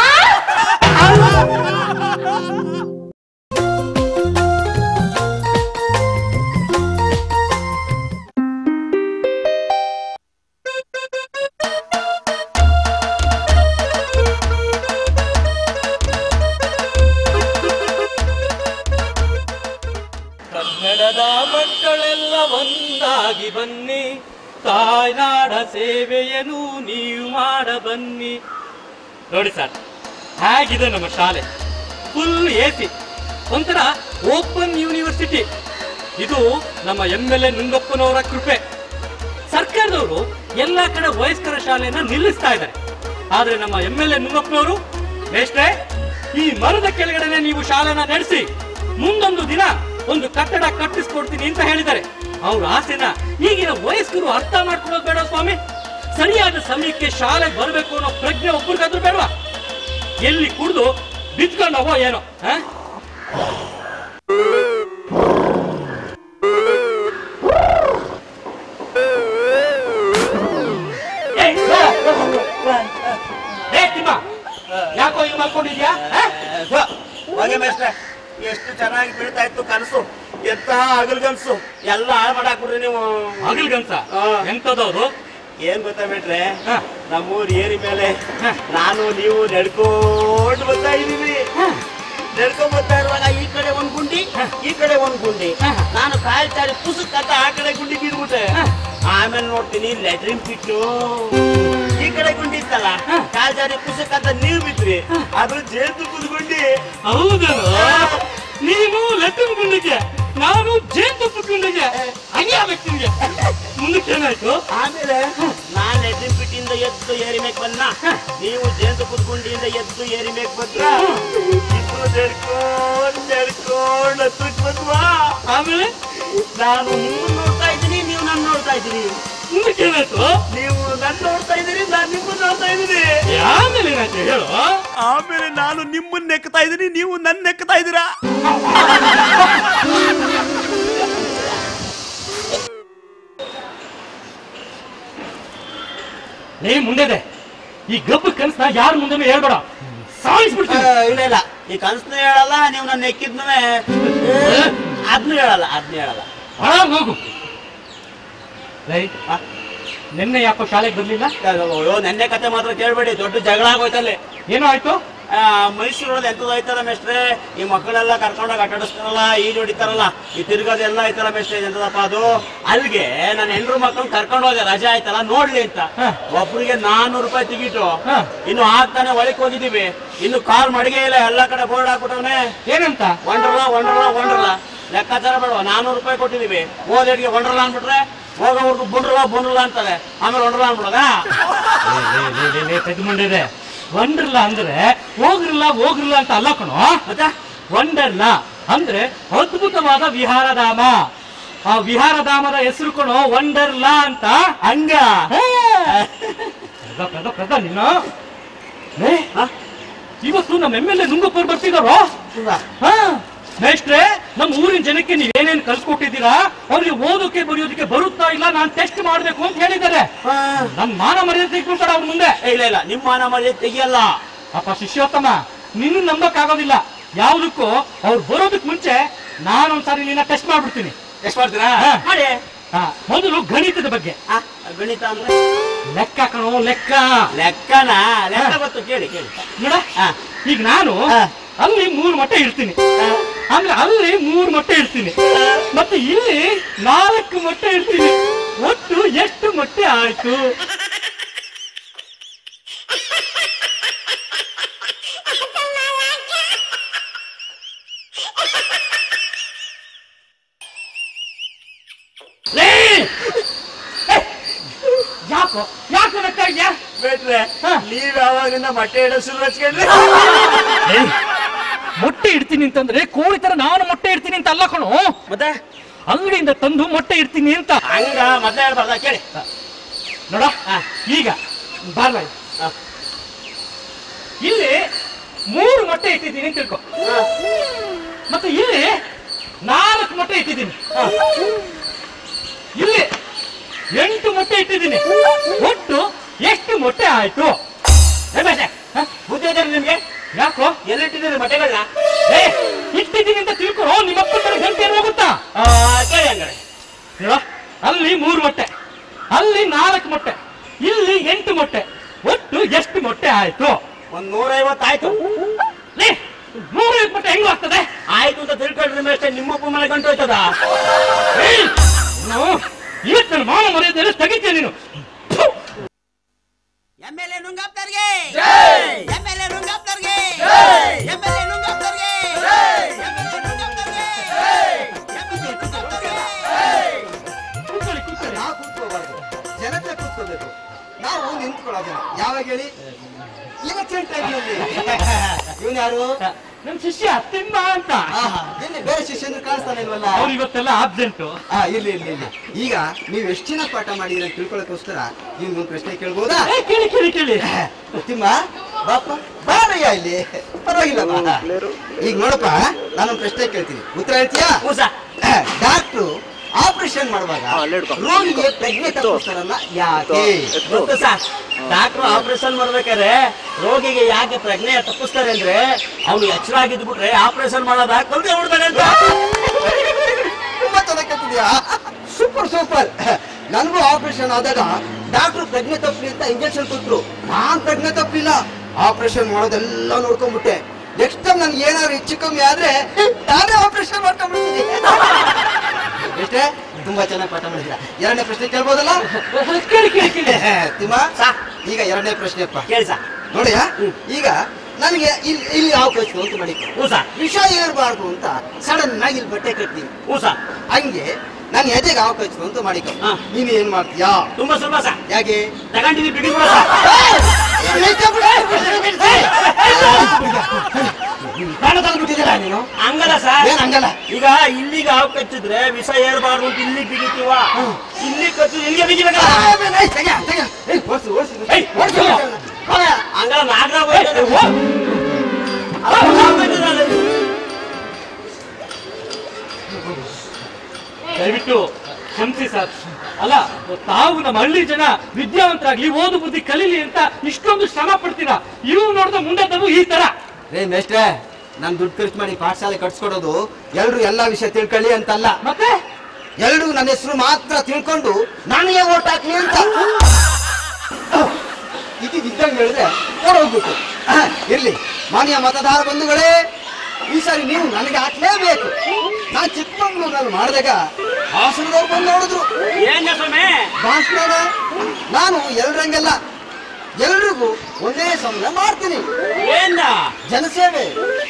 ಕನ್ನಡದ ಮಕ್ಕಳೆಲ್ಲ ಒಂದಾಗಿ ಬನ್ನಿ ತಾಯ್ನಾಡ ಸೇವೆಯನ್ನು ನೀವು ಮಾಡ ಬನ್ನಿ ನೋಡಿ ಸರ್ ಹೇಗಿದೆ ನಮ್ಮ ಶಾಲೆ ಫುಲ್ ಎ ಸಿ ಒಂಥರ ಓಪನ್ ಯೂನಿವರ್ಸಿಟಿ ಇದು ನಮ್ಮ ಎಂ ಎಲ್ ಎ ನುಂಗಪ್ಪನವರ ಕೃಪೆ ಸರ್ಕಾರದವರು ಎಲ್ಲ ಕಡೆ ವಯಸ್ಕರ ಶಾಲೆಯನ್ನ ನಿಲ್ಲಿಸ್ತಾ ಇದ್ದಾರೆ ಆದ್ರೆ ನಮ್ಮ ಎಂ ಎಲ್ ಎ ನುಂಗಪ್ಪನವರು ಮೇಷ್ಟ್ರೆ ಈ ಮರದ ಕೆಳಗಡೆ ನೀವು ಶಾಲೆನ ನಡೆಸಿ ಮುಂದೊಂದು ದಿನ ಒಂದು ಕಟ್ಟಡ ಕಟ್ಟಿಸ್ಕೊಡ್ತೀನಿ ಅಂತ ಹೇಳಿದ್ದಾರೆ ಅವ್ರ ಆಸೆನ ಈಗಿನ ವಯಸ್ಕರು ಅರ್ಥ ಮಾಡ್ಕೊಳ್ಳೋದು ಬೇಡ ಸ್ವಾಮಿ ಸರಿಯಾದ ಸಮಯಕ್ಕೆ ಶಾಲೆ ಬರಬೇಕು ಅನ್ನೋ ಪ್ರಜ್ಞೆ ಒಬ್ಬರಿಗಾದ್ರೂ ಬೇಡವಾ ಎಲ್ಲಿ ಕುಡಿದು ಬಿತ್ಕೊಂಡವೋ ಏನೋ ಆ? ಏಯ್, ಏ, ತಿಮ್ಮ, ಯಾಕೋ ಹಿಂಗ್ ಮಾಡ್ಕೊಂಡಿದ್ಯಾ ಆ? ಹಾಗೆ ಮೇಷ್ಟ್ರೆ ಎಷ್ಟು ಚೆನ್ನಾಗಿ ಬೀಳ್ತಾ ಇತ್ತು ಕನಸು ಎಂತ ಹಗಲ್ಗನ್ಸು ಎಲ್ಲ ಹಾಳು ಮಾಡಾಕ್ಬಿಡ್ರಿ ನೀವು ಹಗಲ್ಗನ್ಸ ಆ. ಎಂತದವ್ರು ಏನ್ ಗೊತ್ತಾ ಬಿಟ್ರೆ ಹ. ನಮ್ಮೂರ್ ಏರಿ ಮೇಲೆ ನಾನು ನೀವು ನಡ್ಕೊಂಡು ಬರ್ತಾ ಇದೀವಿ ನಡ್ಕೊಂಡ್ ಬರ್ತಾ ಇರುವಾಗ ಈ ಕಡೆ ಒಂದ್ ಗುಂಡಿ ಈ ಕಡೆ ಒಂದ್ ಗುಂಡಿ ನಾನು ಕಾಲ್ ಚಾರಿ ಪುಸ್ತಕ ಅಂತ ಆ ಕಡೆ ಗುಂಡಿ ಬಿದ್ಬಿಟ್ಟೆ ಆಮೇಲೆ ನೋಡ್ತೀನಿ ಲೆಟ್ರಿನ್ ಪಿಟ್ಟು ಈ ಕಡೆ ಗುಂಡಿ ಇತ್ತಲ್ಲ ಕಾಲ್ ಜಾರಿ ಪುಸ್ತಕ ಅಂತ ನೀವ್ ಬಿದ್ರಿ ಅದು ಜೇನುತುಪ್ಪದ ಗುಂಡಿ ಹೌದನು ನೀನು ಲೆಟ್ಟನ್ ಗುಂಡಿಗೆ ನಾನು ಜೇನುತುಪ್ಪ ಗುಂಡಿಗೆ ಹಂಗೆ ಆಗ್ಬೇಕು ನಿಮ್ಗೆ ಮುಂದಕ್ಕೆ ಏನಾಯ್ತು ಆಮೇಲೆ ನಾನ್ ಲೆಟ್ರಿನ್ ಪಿಟ್ಟಿಂದ ಎದ್ದು ಏರಿ ಮೇಕ್ ಬಂದ ನೀವು ಜೇನುತುಪ್ಪದ ಗುಂಡಿಯಿಂದ ಎದ್ದು ಏರಿ ಮೇಕ್ ಬಂದ್ರ ಇಬ್ರು ನಡ್ಕೊಂಡ್ ನಡ್ಕೊಂಡ್ ಹತ್ತಕ್ ಬಂದ್ವಾ ಆಮೇಲೆ ನಾನು ನಿಮ್ಮನ್ನ ನೋಡ್ತಾ ಇದ್ದೀನಿ ನೀವು ನನ್ನ ನೋಡ್ತಾ ಇದ್ದೀನಿ ಮುಂದಕ್ಕೆ ಏನಾಯ್ತು ನೀವು ನನ್ನ ನೋಡ್ತಾ ಇದ್ದೀರಿ ನಾನು ನಿಮ್ಮನ್ನ ನೋಡ್ತಾ ಇದ್ದೀನಿ ಆಮೇಲೆ ಏನಾಯ್ತು ಹೇಳು ಆಮೇಲೆ ನಾನು ನಿಮ್ಮನ್ನ ನೆಕ್ತಾ ಇದ್ದೀನಿ ನೀವು ನನ್ನ ನೆಕ್ತಾ ಇದ್ದೀರಾ ಲೇ ಮುಂದೆ ಈ ಗಬ್ಬು ಕನ್ಸನ್ನ ಯಾರ ಮುಂದೆನೂ ಹೇಳ್ಬೇಡ ಸಾಯಿಸ್ಬಿಡ್ತೀನಿ ಇಲ್ಲ ಇಲ್ಲ ಈ ಕನ್ಸನು ಹೇಳಲ್ಲ ನೀವು ನನ್ನ ನೆಕ್ಕಿದ್ನು ಅದ್ನು ಹೇಳಲ್ಲ ಅದ್ನು ಹೇಳಲ್ಲ ಆರಾಮ್ ಹೋಗು ಲೇ ನಿನ್ನೆ ಯಾಕೋ ಶಾಲೆಗೆ ಬರ್ಲಿಲ್ಲ ಅಯ್ಯೋ ನೆನ್ನೆ ಕತೆ ಮಾತ್ರ ಕೇಳ್ಬೇಡಿ ದೊಡ್ಡ ಜಗಳ ಆಗೋಯ್ತಲ್ಲಿ ಏನೋ ಆಯ್ತು ಆ, ಮೈಸೂರಲ್ಲಿ ಎಂತದ್ದು ಐತಲ್ಲ ಮೇಷ್ಟ್ರೆ ಈ ಮಕ್ಕಳೆಲ್ಲ ಕರ್ಕೊಂಡೋಗಿ ಆಟ ಆಡಿಸ್ತಾರಲ್ಲ ಈಜು ಹೊಡಿತಾರಲ್ಲ ಈ ತಿರ್ಗೋದೆಲ್ಲ ಐತಲ್ಲ ಮೇಷ್ಟ್ರೆ ಎಂತದಪ್ಪ ಅದು ಅಲ್ಲಿಗೆ ನನ್ನ ಹೆಂಡ್ರು ಮಕ್ಕಳು ಕರ್ಕೊಂಡು ಹೋದೆ ರಜೆ ಆಯ್ತಲ್ಲ ನೋಡ್ಲಿ ಅಂತ ಹ. ಒಬ್ರಿಗೆ ನಾನ್ನೂರು ರೂಪಾಯಿ ಟಿಕೆಟು ಹ. ಇನ್ನು ಆಗ್ತಾನೆ ಒಳಕ್ ಹೋಗಿದೀವಿ ಇನ್ನು ಕಾಲ್ ಮಡಿಗೆ ಇಲ್ಲ ಎಲ್ಲ ಕಡೆ ಬೋರ್ಡ್ ಹಾಕ್ಬಿಟ್ಟವನೆ ಏನಂತ ವಂಡರ್ಲಾ ವಂಡರ್ಲಾ ವಂಡರ್ಲಾ ಲೆಕ್ಕಾಚಾರ ಬೇಡವಾ ನಾನ್ನೂರು ರೂಪಾಯಿ ಕೊಟ್ಟಿದೀವಿ ಓದೇಟ್ಗೆ ವಂಡರ್ಲಾ ಅನ್ಬಿಟ್ರೆ ಹೋಗೋವರೆಗೂ ಬುಂಡ್ರಲ್ಲ ಬುಂಡ್ರಲ್ಲ ಅಂತಾರೆ ಆಮೇಲೆ ವಂಡರ್ಲಾ ಅನ್ಬಿಡೋದಾ ತೆಗೆದುಕೊಂಡಿದೆ ವಂಡರ್ಲಾ ಅಂದ್ರೆ ಹೋಗ್ರಲ್ಲ ಹೋಗ್ರಲ್ಲ ಅಂತ ಅಲ್ಲ ಕಣೋ ಮತ್ತೆ ವಂಡರ್ಲಾ ಅಂದ್ರೆ ಅದ್ಭುತವಾದ ವಿಹಾರಧಾಮ ಆ ವಿಹಾರಧಾಮದ ಹೆಸರು ಕಣೋ ವಂಡರ್ಲಾ ಅಂತ ಹಂಗ ಕದ ಕದ ಕದ ನೀನು ಲೇ, ಇವತ್ತು ನಮ್ಮ ಎಮ್ ಎಲ್ ಎ ನುಂಗಪ್ಪರು ಬರ್ತಿದಾರೋ ಹಾ ಮೇಷ್ಟ್ರೆ ನಮ್ಮ ಊರಿನ ಜನಕ್ಕೆ ನೀವೇನೇನ್ ಕಲ್ಸ್ಕೊಟ್ಟಿದ್ದೀರಾ ಅವ್ರಿಗೆ ಓದೋಕೆ ಬರೆಯೋದಕ್ಕೆ ಬರುತ್ತಾ ಇಲ್ಲ ನಾನ್ ಟೆಸ್ಟ್ ಮಾಡ್ಬೇಕು ಅಂತ ಹೇಳಿದ್ದಾರೆ ನನ್ ಮಾನ ಮರ್ಯಾದೆ ತೆಗೆದುಕೊಳ್ತಾರ ಅವ್ರ ಮುಂದೆ ಏ, ಇಲ್ಲ ಇಲ್ಲ ನಿಮ್ಮ ಮಾನ ಮರ್ಯಾದೆ ತೆಗಿಯಲ್ಲ ಅಪ್ಪ ಶಿಷ್ಯೋತ್ತಮ ನಿನ್ನ ನಂಬಕ್ ಆಗೋದಿಲ್ಲ ಯಾವ್ದಕ್ಕೂ ಅವ್ರು ಬರೋದಕ್ ಮುಂಚೆ ನಾನೊಂದ್ಸಾರಿ ನಿನ್ನ ಟೆಸ್ಟ್ ಮಾಡ್ಬಿಡ್ತೀನಿ ಎಷ್ಟು ಮಾಡ್ತೀರಾ ಹಾ. ಮಾಡಿ ಹಾ, ಮೊದಲು ಗಣಿತದ ಬಗ್ಗೆ ಆ, ಗಣಿತ ಅಂದ್ರೆ ಲೆಕ್ಕ ಕಣೋ ಲೆಕ್ಕ ಲೆಕ್ಕನ ಲೆಕ್ಕ ಗೊತ್ತು ಕೇಳಿ ಕೇಳಿ ನೋಡ ಹಾ. ಈಗ ನಾನು ಹಾ. ಅಲ್ಲಿ ಮೂರು ಮಟ್ಟ ಇರ್ತೀನಿ ಆ, ಅಂದ್ರೆ ಅಲ್ಲಿ ಮೂರು ಮೊಟ್ಟೆ ಇಡ್ತೀನಿ ಮತ್ತೆ ಇಲ್ಲಿ ನಾಲ್ಕು ಮೊಟ್ಟೆ ಇಡ್ತೀನಿ ಒಟ್ಟು ಎಷ್ಟು ಮೊಟ್ಟೆ ಆಯ್ತು ಲೇ! ಏ! ಯಾಕೋ ಯಾಕೆ ನಗ್ತಾ ಇದ್ಯಾ ಬೇಟ್ರೆ ನೀವ್ ಯಾವಾಗಿಂದ ಮೊಟ್ಟೆ ಇಡೋ ಶುರು ಹಚ್ಕೊಂಡ್ರಿ ಏ, ಮೊಟ್ಟೆ ಇಡ್ತೀನಿ ಅಂತಂದ್ರೆ ಕೋಳಿ ತರ ನಾನು ಮೊಟ್ಟೆ ಇಡ್ತೀನಿ ಅಂತ ಅಲ್ಲ ಕಣೋ ಮತ್ತೆ ಅಂಗಡಿಯಿಂದ ತಂದು ಮೊಟ್ಟೆ ಇಡ್ತೀನಿ ಅಂತ ಹಂಗ ಮೊದ್ಲೇ ಹೇಳ್ಬಾರ್ದ ಕೇಳಿ ನೋಡ ಈಗ ಬಾರ್ಲ ಇಲ್ಲಿ ಮೂರು ಮೊಟ್ಟೆ ಇಟ್ಟಿದ್ದೀನಿ ಅಂತ ತಿಳ್ಕೊ ಮತ್ತೆ ಇಲ್ಲಿ ನಾಲ್ಕು ಮೊಟ್ಟೆ ಇಟ್ಟಿದ್ದೀನಿ ಇಲ್ಲಿ ಎಂಟು ಮೊಟ್ಟೆ ಇಟ್ಟಿದ್ದೀನಿ ಒಟ್ಟು ಎಷ್ಟು ಮೊಟ್ಟೆ ಆಯ್ತು ಏ ಬೇಟೆ ಬುದ್ಧಿ ಇದೆ ನಿಮ್ಗೆ ಯಾಕೋ ಎಲ್ಲಿಟ್ಟಿದ್ದೀರಿ ಮೊಟ್ಟೆಗಳನ್ನ ಏ ಇಟ್ಟಿದ್ದೀನಿ ಅಂತ ತಿಳ್ಕೊ ನಿಮ್ಮಪ್ಪ ಗಂಟೆ ಏನು ಹೋಗುತ್ತಾ ಆ, ಕೇಳಿ ಹಂಗಾರೆ ನೋಡ ಅಲ್ಲಿ ಮೂರು ಮೊಟ್ಟೆ ಅಲ್ಲಿ ನಾಲ್ಕು ಮೊಟ್ಟೆ ಇಲ್ಲಿ ಎಂಟು ಮೊಟ್ಟೆ ಒಟ್ಟು ಎಷ್ಟು ಮೊಟ್ಟೆ ಆಯ್ತು ಒಂದ್ ನೂರೈವತ್ತು ಆಯ್ತು ಲೇ, ನೂರೈವತ್ತು ಮೊಟ್ಟೆ ಹೆಂಗ್ ಆಗ್ತದೆ ಆಯ್ತು ಅಂತ ತಿಳ್ಕೊಂಡ್ರಿ ಮೇಷ್ಟೇ ನಿಮ್ಮಪ್ಪ ಮನೆ ಗಂಟು ಹೋಯ್ತದ ಏಯ್, ನಾವು ಇವತ್ತು ನನ್ನ ಮಾನ ಮರ್ಯಾದೆ ತೆಗಿತೀಯ ನೀನು ಥು. ಎಮ್ ಎಲ್ ಎ ನುಂಗಾಪ್ತರ್ಗೆ ಎಮ್ ಎಲ್ ಎ ನುಂಗಾಪ್ತರ್ಗೆ ಎಮ್ ಎಲ್ ಎ ನುಂಗಾಪ್ತರ್ಗೆ ಕೂತ್ಕೊಳ್ಳಿ, ಕೂತ್ಕೊಳ್ಳಿ. ನಾವು ಕೂತ್ಕೋಬಾರ್ದು ಜನತೆ ಕೂತ್ಕೋಬೇಕು ನಾವು ನಿಂತ್ಕೊಳ್ಳೋದು ಯಾವಾಗ ಹೇಳಿ ಎಲೆಕ್ಷನ್ ಟೈಮ್ನಲ್ಲಿ ಇವನು ಯಾರು ನಮ್ ಶಿಷ್ಯ ತಿಮ್ಮ ಅಂತ ಆಹಾ, ಎಲ್ಲಿ ಬೇರೆ ಶಿಷ್ಯಂದ್ರು ಕಾಣಿಸ್ತಾನೆ ಇಲ್ವಲ್ಲ ಅವ್ರು ಇವತ್ತೆಲ್ಲ ಆಬ್ಸೆಂಟು ಆ ಇರ್ಲಿ ಇರ್ಲಿ ಇರ್ಲಿ ಈಗ ನೀವು ಎಷ್ಟು ಜನ ಪಾಠ ಮಾಡಿದ್ರೆ ತಿಳ್ಕೊಳಕ್ಕೋಸ್ಕರ ನಿಮ್ಗೊಂದು ಪ್ರಶ್ನೆ ಕೇಳ್ಬೋದಾ ಏ, ಕೇಳಿ ಕೇಳಿ ಕೇಳಿ ತಿಮ್ಮ ಬಾಪ ಬಾರಯ್ಯ ಇಲ್ಲಿ ಪರವಾಗಿಲ್ಲ ಬಾ ಈಗ ನೋಡಪ್ಪ ನಾನೊಂದು ಪ್ರಶ್ನೆ ಕೇಳ್ತೀನಿ ಉತ್ತರ ಹೇಳ್ತೀಯಾ ಕೂಸ ಡಾಕ್ಟ್ರು ಆಪರೇಷನ್ ಮಾಡುವಾಗ ರೋಗಿಗೆ ಪ್ರಜ್ಞೆ ತಪ್ಪಿಸ್ತಾರಲ್ಲ ಯಾಕೆ ಗೊತ್ತು ಸರ್ ಡಾಕ್ಟರ್ ಆಪರೇಷನ್ ಮಾಡ್ಬೇಕಾದ್ರೆ ರೋಗಿಗೆ ಯಾಕೆ ಪ್ರಜ್ಞೆ ತಪ್ಪಿಸ್ತಾರೆ ಅಂದ್ರೆ ಅವ್ನು ಎಚ್ಚರ ಆಗಿದ್ಬಿಟ್ರೆ ಆಪರೇಷನ್ ಮಾಡೋದ ಕಲ್ತೆ ಬಿಡ್ತಾನೆ ಅಂತ ತುಂಬಾ ಚೆನ್ನಾಗಿ ಕೇಳ್ತಿದ್ಯಾ ಸೂಪರ್ ಸೂಪರ್ ನನಗೂ ಆಪರೇಷನ್ ಆದಾಗ ಡಾಕ್ಟರ್ ಪ್ರಜ್ಞೆ ತಪ್ಪಲಿ ಅಂತ ಇಂಜೆಕ್ಷನ್ ಕೊಟ್ರು ನಾನ್ ಪ್ರಜ್ಞೆ ತಪ್ಪಲಿಲ್ಲ ಆಪರೇಷನ್ ಮಾಡೋದೆಲ್ಲ ನೋಡ್ಕೊಂಡ್ಬಿಟ್ಟೆ ನೆಕ್ಸ್ಟ್ ಟೈಮ್ ನನ್ಗೆ ಏನಾದ್ರು ಹೆಚ್ಚು ಕಮ್ಮಿ ಆದ್ರೆ ನಾನೇ ಆಪರೇಷನ್ ಮಾಡ್ಕೊಂಡ್ಬಿಡ್ತೀನಿ ಎಷ್ಟೇ ತುಂಬಾ ಚೆನ್ನಾಗಿ ಪಾಠ ಮಾಡಿದ್ರ ಎರಡನೇ ಪ್ರಶ್ನೆ ಕೇಳ್ಬೋದಲ್ಲ ಕೇಳಿ ಕೇಳಿ ಕೇಳಿ ತಿಮ್ಮ ಈಗ ಎರಡನೇ ಪ್ರಶ್ನೆಪ್ಪ ಕೇಳಿ ಸರ್ ನೋಡಿಯ ಈಗ ನನಗೆ ಇಲ್ಲಿ ಇಲ್ಲಿ ಯಾವ ಕಳಿಸ್ತು ಅಂತ ಮಾಡಿ ಹ್ಞೂ ಸರ್ ವಿಷ ಏರ್ಬಾರ್ದು ಅಂತ ಸಡನ್ ಆಗಿ ಇಲ್ಲಿ ಬಟ್ಟೆ ಕಟ್ತೀನಿ ಹ್ಞೂ ಸರ್ ಹಂಗೆ ನಾನು ಎದೆಗೆ ಹಾವು ಕಚ್ಚಿತು ಅಂತ ಮಾಡಿಕೊ ಹಾ. ನೀನು ಏನ್ ಮಾಡ್ತೀಯಾ ತುಂಬಾ ಸುಲಭ ಸರ್ ಯಾಕೆ ತಗೊಂಡಿದ್ದೀವಿ ಬಿಡಿ ಬಿಡ ಸರ್ ಪ್ರಾಣ ತಂದ್ಬಿಟ್ಟಿದ್ದೀರ ನೀನು ಹಂಗಲ್ಲ ಸರ್ ಏನ್ ಹಂಗಲ್ಲ ಈಗ ಇಲ್ಲಿಗೆ ಹಾವು ಕಚ್ಚಿದ್ರೆ ವಿಷ ಏರ್ಬಾರ್ದು ಅಂತ ಇಲ್ಲಿ ಬಿಗಿತೀವ ಇಲ್ಲಿ ಕಚ್ಚು ಇಲ್ಲಿಗೆ ಬಿಗಿಬೇಕಲ್ಲ ಏಯ್, ಓಡ್ಸು. ಹಂಗಲ್ಲ ನಾಗರಾವ್ ಹೋಯ್ತದೆ. ಅಲ್ಲ, ಹಾವು ಕಚ್ಚಿದ್ರಲ್ಲ ಇದು. ದಯವಿಟ್ಟು ಕ್ಷಮಿಸಿ ಸರ್ ಅಲ್ಲ ತಾವು ನಮ್ಮ ಹಳ್ಳಿ ಜನ ವಿದ್ಯಾವಂತರಾಗ್ಲಿ ಓದು ಬುದ್ಧಿ ಕಲೀಲಿ ಅಂತ ಇಷ್ಟೊಂದು ಶ್ರಮ ಪಡ್ತೀರಾ ಇವು ನೋಡಿದ ಮುಂದೆ ತಗು ಈ ತರ ರೇ ಮೇಷ್ಟ್ರೆ ನಾನ್ ದುಡ್ಡು ಖರ್ಚು ಮಾಡಿ ಪಾಠಶಾಲೆ ಕಟ್ಸ್ಕೊಡೋದು ಎಲ್ರು ಎಲ್ಲಾ ವಿಷಯ ತಿಳ್ಕೊಳ್ಳಿ ಅಂತಲ್ಲ ಮತ್ತೆ ಎಲ್ರು ನನ್ನ ಹೆಸರು ಮಾತ್ರ ತಿಳ್ಕೊಂಡು ನನಗೆ ಓಟ್ ಹಾಕ್ಲಿ ಅಂತ ಇದು ಇದ್ದಂಗೆ ಹೇಳಿದ್ರೆ ಓಡೋಗ್ಬೇಕು ಇರ್ಲಿ ಮಾನ್ಯ ಮತದಾರ ಬಂಧುಗಳೇ ಈ ಸಾರಿ ನೀವು ನನಗೆ ಹಾಕ್ಲೇಬೇಕು ನಾನ್ ಚಿಕ್ಕಮಂಗ್ಳೂರಲ್ಲಿ ಮಾಡಿದಾಗ ಹಾಸನದವ್ರು ಬಂದು ನೋಡಿದ್ರು ಏನ್ ಸ್ವಾಮಿ ಭಾಷಣ ನಾನು ಎಲ್ರಂಗೆಲ್ಲ ಎಲ್ರಿಗೂ ಒಂದೇ ಸಂಬಳ ಮಾಡ್ತೀನಿ ಏನ್ ಜನಸೇವೆ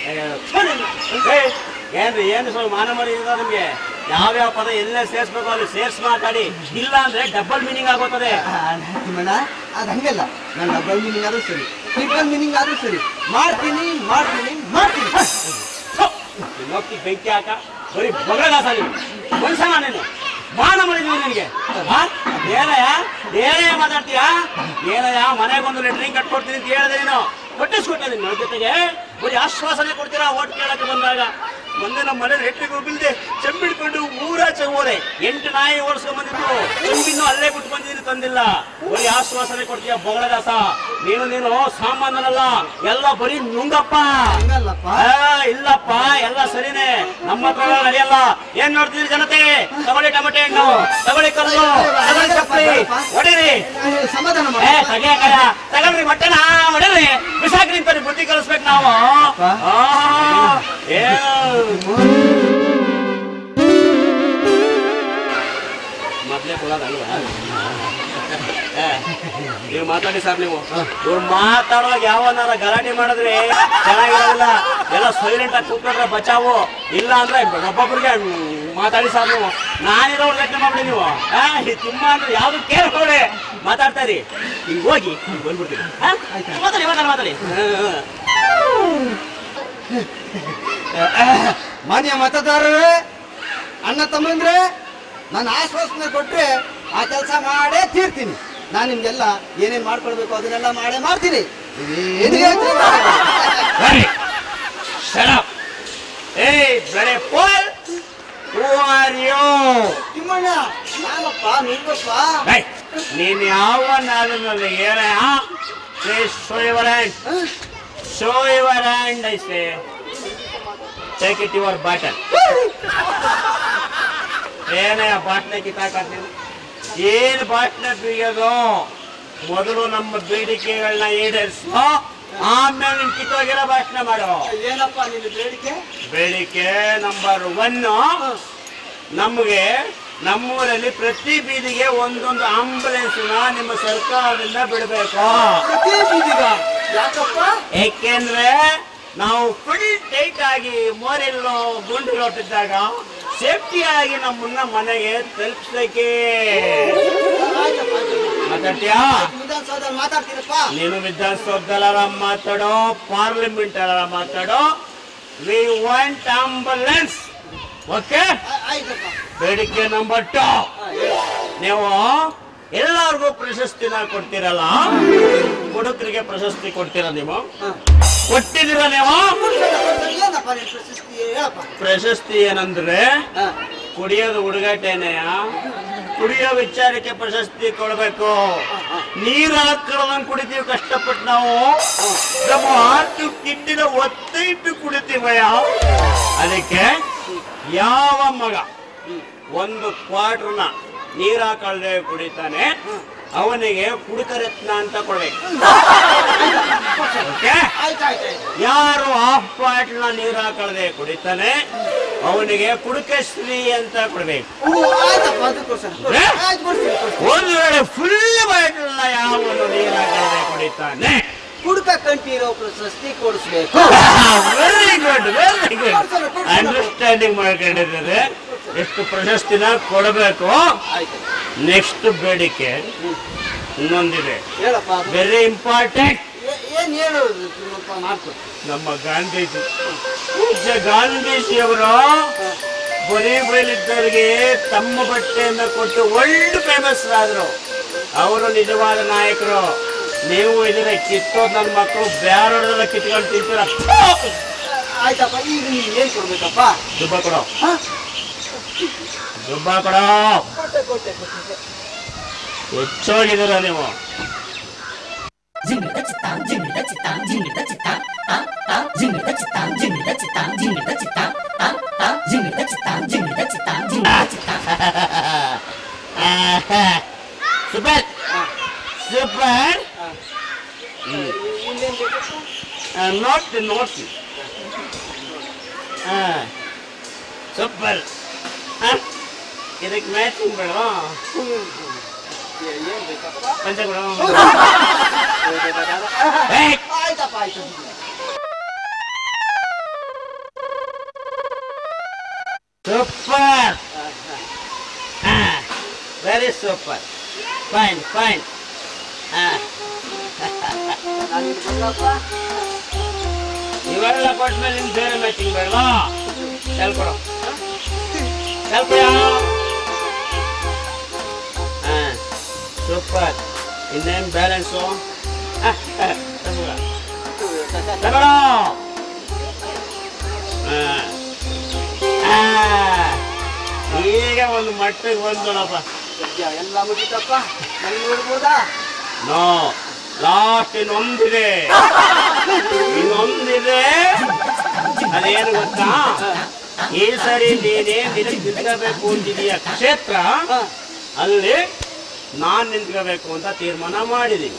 ಏನ್ರಿ ಏನ್ ಸ್ವಲ್ಪ ಮಾನ ಮರಿ ಇದ ನಿಮ್ಗೆ ಯಾವ್ಯಾವ ಪದ ಎಲ್ಲ ಸೇರ್ಸ್ಬೇಕು ಅಲ್ಲಿ ಸೇರ್ಸ್ ಮಾತಾಡಿ ಇಲ್ಲ ಅಂದ್ರೆ ಡಬಲ್ ಮೀನಿಂಗ್ ಆಗೋತದೆ ಆ, ತಿಮ್ಮಣ್ಣ ಅದ್ ಹಂಗಲ್ಲ ನನ್ನ ಡಬಲ್ ಮೀನಿಂಗ್ ಆದ್ರೂ ಸರಿ ಟ್ರಿಪಲ್ ಮೀನಿಂಗ್ ಆದ್ರೂ ಸರಿ ಮಾಡ್ತೀನಿ ಮಾಡ್ತೀನಿ ಮಾಡ್ತೀನಿ ನೋಡ್ತಿ ಬೆಂಕಿ ಹಾಕ ಬರೀ ಬಗಳದಾಸ ನೀವು ಮನುಷ್ಯನ ನೀನು ಮಾನ ಮಾಡಿದ್ವಿ ನಿನಗೆ ಆ? ಏನಯ್ಯ ಏನೇ ಮಾತಾಡ್ತೀಯಾ ಏನಯ್ಯ ಮನೆಗೆ ಒಂದು ಲೆಟ್ರಿಂಗ್ ಕಟ್ಕೊಡ್ತೀನಿ ಅಂತ ಹೇಳಿದೆ ನೀನು ಕೊಟ್ಟಿಸ್ಕೊಟ್ಟೆ ನಿನ್ನ ಜೊತೆಗೆ ಬರೀ ಆಶ್ವಾಸನೆ ಕೊಡ್ತೀರಾ ಓಟ್ ಕೇಳಕ್ಕೆ ಬಂದಾಗ ಮೊನ್ನೆ ನಮ್ಮ ಮನೆ ಲೆಟ್ರಿಗೆ ಹೋಗಿಲ್ದೆ ಚೆಂಬಿಡ್ಕೊಂಡು ಊರಾಚೆ ಹೋದೆ ಎಂಟು ನಾಯಿ ಓಡಿಸ್ಕೊಂಡ್ ಬಂದಿದ್ದು ಚೆಂಬಿನ್ನು ಅಲ್ಲೇ ಬಿಟ್ಟು ಬಂದಿದ್ದೀನಿ ತಂದಿಲ್ಲ ಬರೀ ಆಶ್ವಾಸನೆ ಕೊಡ್ತೀಯ ಬಗಳದಾಸ ನೀನು ನೀನು ಸಾಮಾನ್ಯನಲ್ಲ ಎಲ್ಲ ಬರೀ ನುಂಗಪ್ಪ ಹಂಗಲ್ಲಪ್ಪ ಆ, ಇಲ್ಲಪ್ಪ ಎಲ್ಲ ಸರಿನೇ ನಮ್ಮ ಹತ್ರ ಎಲ್ಲ ನಡೆಯಲ್ಲ ಏನ್ ನೋಡ್ತಿದ್ರಿ ಜನತೆ ತಗೊಳ್ಳಿ ಟೊಮೆಟೊ ಹಣ್ಣು ತಗೊಳ್ಳಿ ಕಲ್ಲು ತಗೊಳ್ಳಿ ಚಪ್ಪಲಿ ಹೊಡೀರಿ ಏ, ಸಮಾಧಾನ ಏ ಮಾಡಿ ತಗಿಯ ಕಡ ತಗೊಳ್ರಿ ಮೊಟ್ಟೆನ ಹೊಡೀರಿ ಬಿಸಾಕ್ರಿ ಅಂತ ಬುದ್ಧಿ ಕಲಿಸ್ಬೇಕು ನಾವು ಆ, ಏನು ಮೊದಲೇ ಕೊಡೋದಲ್ವಾ ಏ, ನೀವು ಮಾತಾಡಿ ಸರ್ ನೀವು ಇವ್ರು ಮಾತಾಡುವಾಗ ಯಾವನಾರ ಗಲಾಟೆ ಮಾಡಿದ್ರೆ ಚೆನ್ನಾಗಿರೋದಿಲ್ಲ ಎಲ್ಲ ಸೈಲೆಂಟ್ ಆಗಿ ಕೂತ್ಕೊಂಡ್ರೆ ಬಚಾವು ಇಲ್ಲ ಅಂದ್ರೆ ಒಬ್ಬೊಬ್ರಿಗೆ ಮಾತಾಡಿ ಸರ್ ನೀವು ನಾನಿರೋ ಲೆಕ್ಕ ಮಾಡ್ಬಿಡಿ ನೀವು ಆ, ಈ ತುಂಬ ಅಂದ್ರೆ ಯಾವ್ದು ಕೇಳ್ಕೊಡಿ ಮಾತಾಡ್ತಾ ಇರಿ ಹಿಂಗ್ ಹೋಗಿ ಹಿಂಗ್ ಬಂದ್ಬಿಡ್ತೀನಿ ಆ? ಮಾತಾಡಿ ಮಾತಾಡಿ ಮಾತಾಡಿ ಮಾನ್ಯ ಮತದಾರರೇ ಅಣ್ಣ ತಮ್ಮಂದ್ರೆ ನಾನು ಆಶ್ವಾಸನೆ ಕೊಟ್ರೆ ಆ ಕೆಲಸ ಮಾಡೇ ತೀರ್ತೀನಿ ನಾನು ನಿಮ್ಗೆಲ್ಲ ಏನೇನ್ ಮಾಡ್ಕೊಳ್ಬೇಕು ಅದನ್ನೆಲ್ಲ ಮಾಡೇ ಮಾಡ್ತೀನಿ ಏನು ಯೋಚ್ನೆ ಮಾಡಬೇಡಿ. Shut up! Hey, bloody fool! Who are you? Thimmanna ನಾನಪ್ಪ Ningappa Hey, ನೀನ್ ಯಾವನಾದ್ರೂ ನನಗೆ ಏನ please show your hand show your hand I say take it your bottle ಏನೇ ಬಾಟ್ನೆ ಕಿತ್ತಾಕತ್ತೀನಿ ಏನು ಬಾಟ್ನೆ ಬೀಗೋದು ಮೊದಲು ನಮ್ಮ ಬೇಡಿಕೆಗಳನ್ನ ಈಡೇರಿಸು ಆಮೇಲೆ ನಿನ್ ಕಿತ್ತೋಗಿರೋ ಭಾಷಣ ಮಾಡು ಏನಪ್ಪ ನಿನ್ನ ಬೇಡಿಕೆ ಬೇಡಿಕೆ ನಂಬರ್ ಒನ್ ನಮಗೆ ನಮ್ಮೂರಲ್ಲಿ ಪ್ರತಿ ಬೀದಿಗೆ ಒಂದೊಂದು ಆಂಬುಲೆನ್ಸ್ ನಿಮ್ಮ ಸರ್ಕಾರದಿಂದ ಬಿಡಬೇಕು ಪ್ರತಿ ಬೀದಿಗ ಯಾಕಪ್ಪ ಏಕೆಂದ್ರೆ ನಾವು ಫುಲ್ ಟೈಟ್ ಆಗಿ ಮೋರೆಲ್ಲೋ ಗುಂಡು ಹೊಟ್ಟಿದ್ದಾಗ ಸೇಫ್ಟಿ ಆಗಿ ನಮ್ಮನ್ನ ಮನೆಗೆ ತಲುಪಿಸಕ್ಕೆ ಮಾತಾಡ್ತೀಯಾ ವಿಧಾನಸೌಧದಲ್ಲಿ ಮಾತಾಡ್ತೀರಪ್ಪ ನೀನು ವಿಧಾನಸೌಧದಲ್ಲ ಮಾತಾಡೋ ಪಾರ್ಲಿಮೆಂಟ್ ಅಲ್ಲ ಮಾತಾಡೋ ವಿ ವಾಂಟ್ ಆಂಬುಲೆನ್ಸ್ ಓಕೆ ಆ- ಆಯ್ತಪ್ಪ ಬೇಡಿಕೆ ನಂಬರ್ ಟು ನೀವು ಎಲ್ಲರಿಗೂ ಪ್ರಶಸ್ತಿನ ಕೊಡ್ತೀರಲ್ಲ ಹುಡುಗರಿಗೆ ಪ್ರಶಸ್ತಿ ಕೊಡ್ತೀರ ನೀವು ಕೊಟ್ಟಿದ್ದೀರ ನೀವು ಏನಪ್ಪ ನಿನ್ ಪ್ರಶಸ್ತಿ ಹೇಳಪ್ಪ ಪ್ರಶಸ್ತಿ ಏನಂದ್ರೆ ಹಾ. ಕುಡಿಯೋದು ಹುಡುಗಾಟೇನೆಯ ಕುಡಿಯೋ ವಿಚಾರಕ್ಕೆ ಪ್ರಶಸ್ತಿ ಕೊಡ್ಬೇಕು ನೀರ್ ಹಾಕೊಳ್ಳೋದಂಗ್ ಕುಡಿತೀವಿ ಕಷ್ಟಪಟ್ಟು ನಾವು ನಮ್ಮ ಆಟು ಕಿಟ್ಟಿನ ಒತ್ತೈಟು ಕುಡಿತೀವಯ್ಯ ಅದಕ್ಕೆ ಯಾವ ಮಗ ಒಂದು ಕ್ವಾರ್ಟರ್ನ ನೀರ್ ಹಾಕಳ್ದೆ ಕುಡಿತಾನೆ ಅವನಿಗೆ ಕುಡುಕರತ್ನ ಅಂತ ಕೊಡ್ಬೇಕು ಓಕೆ ಆಯ್ತು ಆಯ್ತು ಆಯ್ತು ಯಾರು ಹಾಫ್ ಬಾಟ್ಲ್ನ ನೀರು ಹಾಕಳದೆ ಕುಡಿತಾನೆ ಅವನಿಗೆ ಕುಡುಕಶ್ರೀ ಅಂತ ಕೊಡ್ಬೇಕು ಹ್ಞೂ, ಆಯ್ತಪ್ಪ ಅದು ಕೊಡ್ಸೋಣ ಏ? ಆಯ್ತು ಕೊಡ್ತೀನಿ ಕೊಡ್ತೀನಿ ಒಂದು ವೇಳೆ ಫುಲ್ ಬಾಟ್ಲ್ನ ಯಾವನು ನೀರು ಹಾಕಳದೆ ಕುಡಿತಾನೆ ಕುಡ್ಕ ಕಂಟಿರೋ ಪ್ರಶಸ್ತಿ ಕೊಡಿಸ್ಬೇಕು very good very good understanding ಮಾಡ್ಕೊಂಡಿದ್ದಾರೆ ಎಷ್ಟು ಪ್ರಶಸ್ತಿನ ಕೊಡಬೇಕು ಆಯ್ತು ನೆಕ್ಸ್ಟ್ ಬೇಡಿಕೆ ಇನ್ನೊಂದಿದೆ ಹೇಳಪ್ಪ ಅದು ವೆರಿ ಇಂಪಾರ್ಟೆಂಟ್ ಏ- ಏನ್ ಹೇಳು ತಿಮ್ಮಪ್ಪ ಮಾಡ್ಕೊಡು ನಮ್ಮ ಗಾಂಧೀಜಿ ಪೂಜ್ಯ ಗಾಂಧೀಜಿಯವರು ಬರೀ ಬಯಲಿದ್ದವರಿಗೆ ತಮ್ಮ ಬಟ್ಟೆಯನ್ನು ಕೊಟ್ಟು ಒಳ್ಳೆ ಫೇಮಸ್ ಆದ್ರು ಅವರು ನಿಜವಾದ ನಾಯಕರು ನೀವು ಇದರ ಕಿತ್ತೋದ್ ನನ್ನ ಮಕ್ಕಳು ಬ್ಯಾರೋಡೆಲ್ಲ ಕಿತ್ಕೊಂಡು ತಿಂತೀರ ಆಯ್ತಪ್ಪ ಈಗ ನೀನ್ ಏನ್ ಕೊಡ್ಬೇಕಪ್ಪ ದುಬ್ಬ ಕೊಡೋ ಹಾ? ದುಬ್ಬ ಕೊಡೋ ಕೊಟ್ಟೆ ಕೊಟ್ಟೆ ಕೊಟ್ಟೆ ಹೆಚ್ಚೋಗಿದ್ದೀರ ನೀವು ಸೂಪರ್ ಸೂಪರ್ ಇನ್ನೇನ್ ಬೇಕಪ್ಪ ನೋಡ್ತಿ ನೋಡ್ತಿ ಸೂಪರ್ ಇದಕ್ಕೆ ಮ್ಯಾಚಿಂಗ್ ಬೇಡ ಏ- ಏನ್ ಬೇಕಪ್ಪ ಪಂಚ ಕೊಡು ಆಯ್ತಪ್ಪ ಆಯ್ತು super very super fine fine ನಾನು ಇಲ್ಲಿ ಬಂದಪ್ಪ ಇವೆಲ್ಲ ಕೊಟ್ಮೇಲೆ ನಿಮ್ಗೆ ಬೇರೆ ಮ್ಯಾಚಿಂಗ್ ಬೇಡವಾ ಹೇಳ್ಕೊಡು ಹೇಳ್ಕೊಡ ಹಾ ಸೂಪರ್ ಇನ್ನೇನು ಬ್ಯಾಲೆನ್ಸು ತಗೊಳ್ಳೋ ಹಾ. ಆ, ಈಗ ಒಂದು ಮಟ್ಟಿಗೆ ಬಂದೋಣಪ್ಪ ಸದ್ಯ ಎಲ್ಲ ಮುಗಿತಪ್ಪ ನಾನು ನೋಡ್ಬೋದಾ ನೋ ಲಾಸ್ಟ್ ಇನ್ನೊಂದಿದೆ ಇನ್ನೊಂದಿದೆ ಅದೇನು ಗೊತ್ತಾ ಈ ಸರಿ ನೀನೇ ನಿನಗೆ ನಿಂತ್ಕೋಬೇಕು ಅಂತಿದೀಯ ಕ್ಷೇತ್ರ ಅಲ್ಲಿ ನಾನ್ ನಿಂತ್ಕೋಬೇಕು ಅಂತ ತೀರ್ಮಾನ ಮಾಡಿದೀನಿ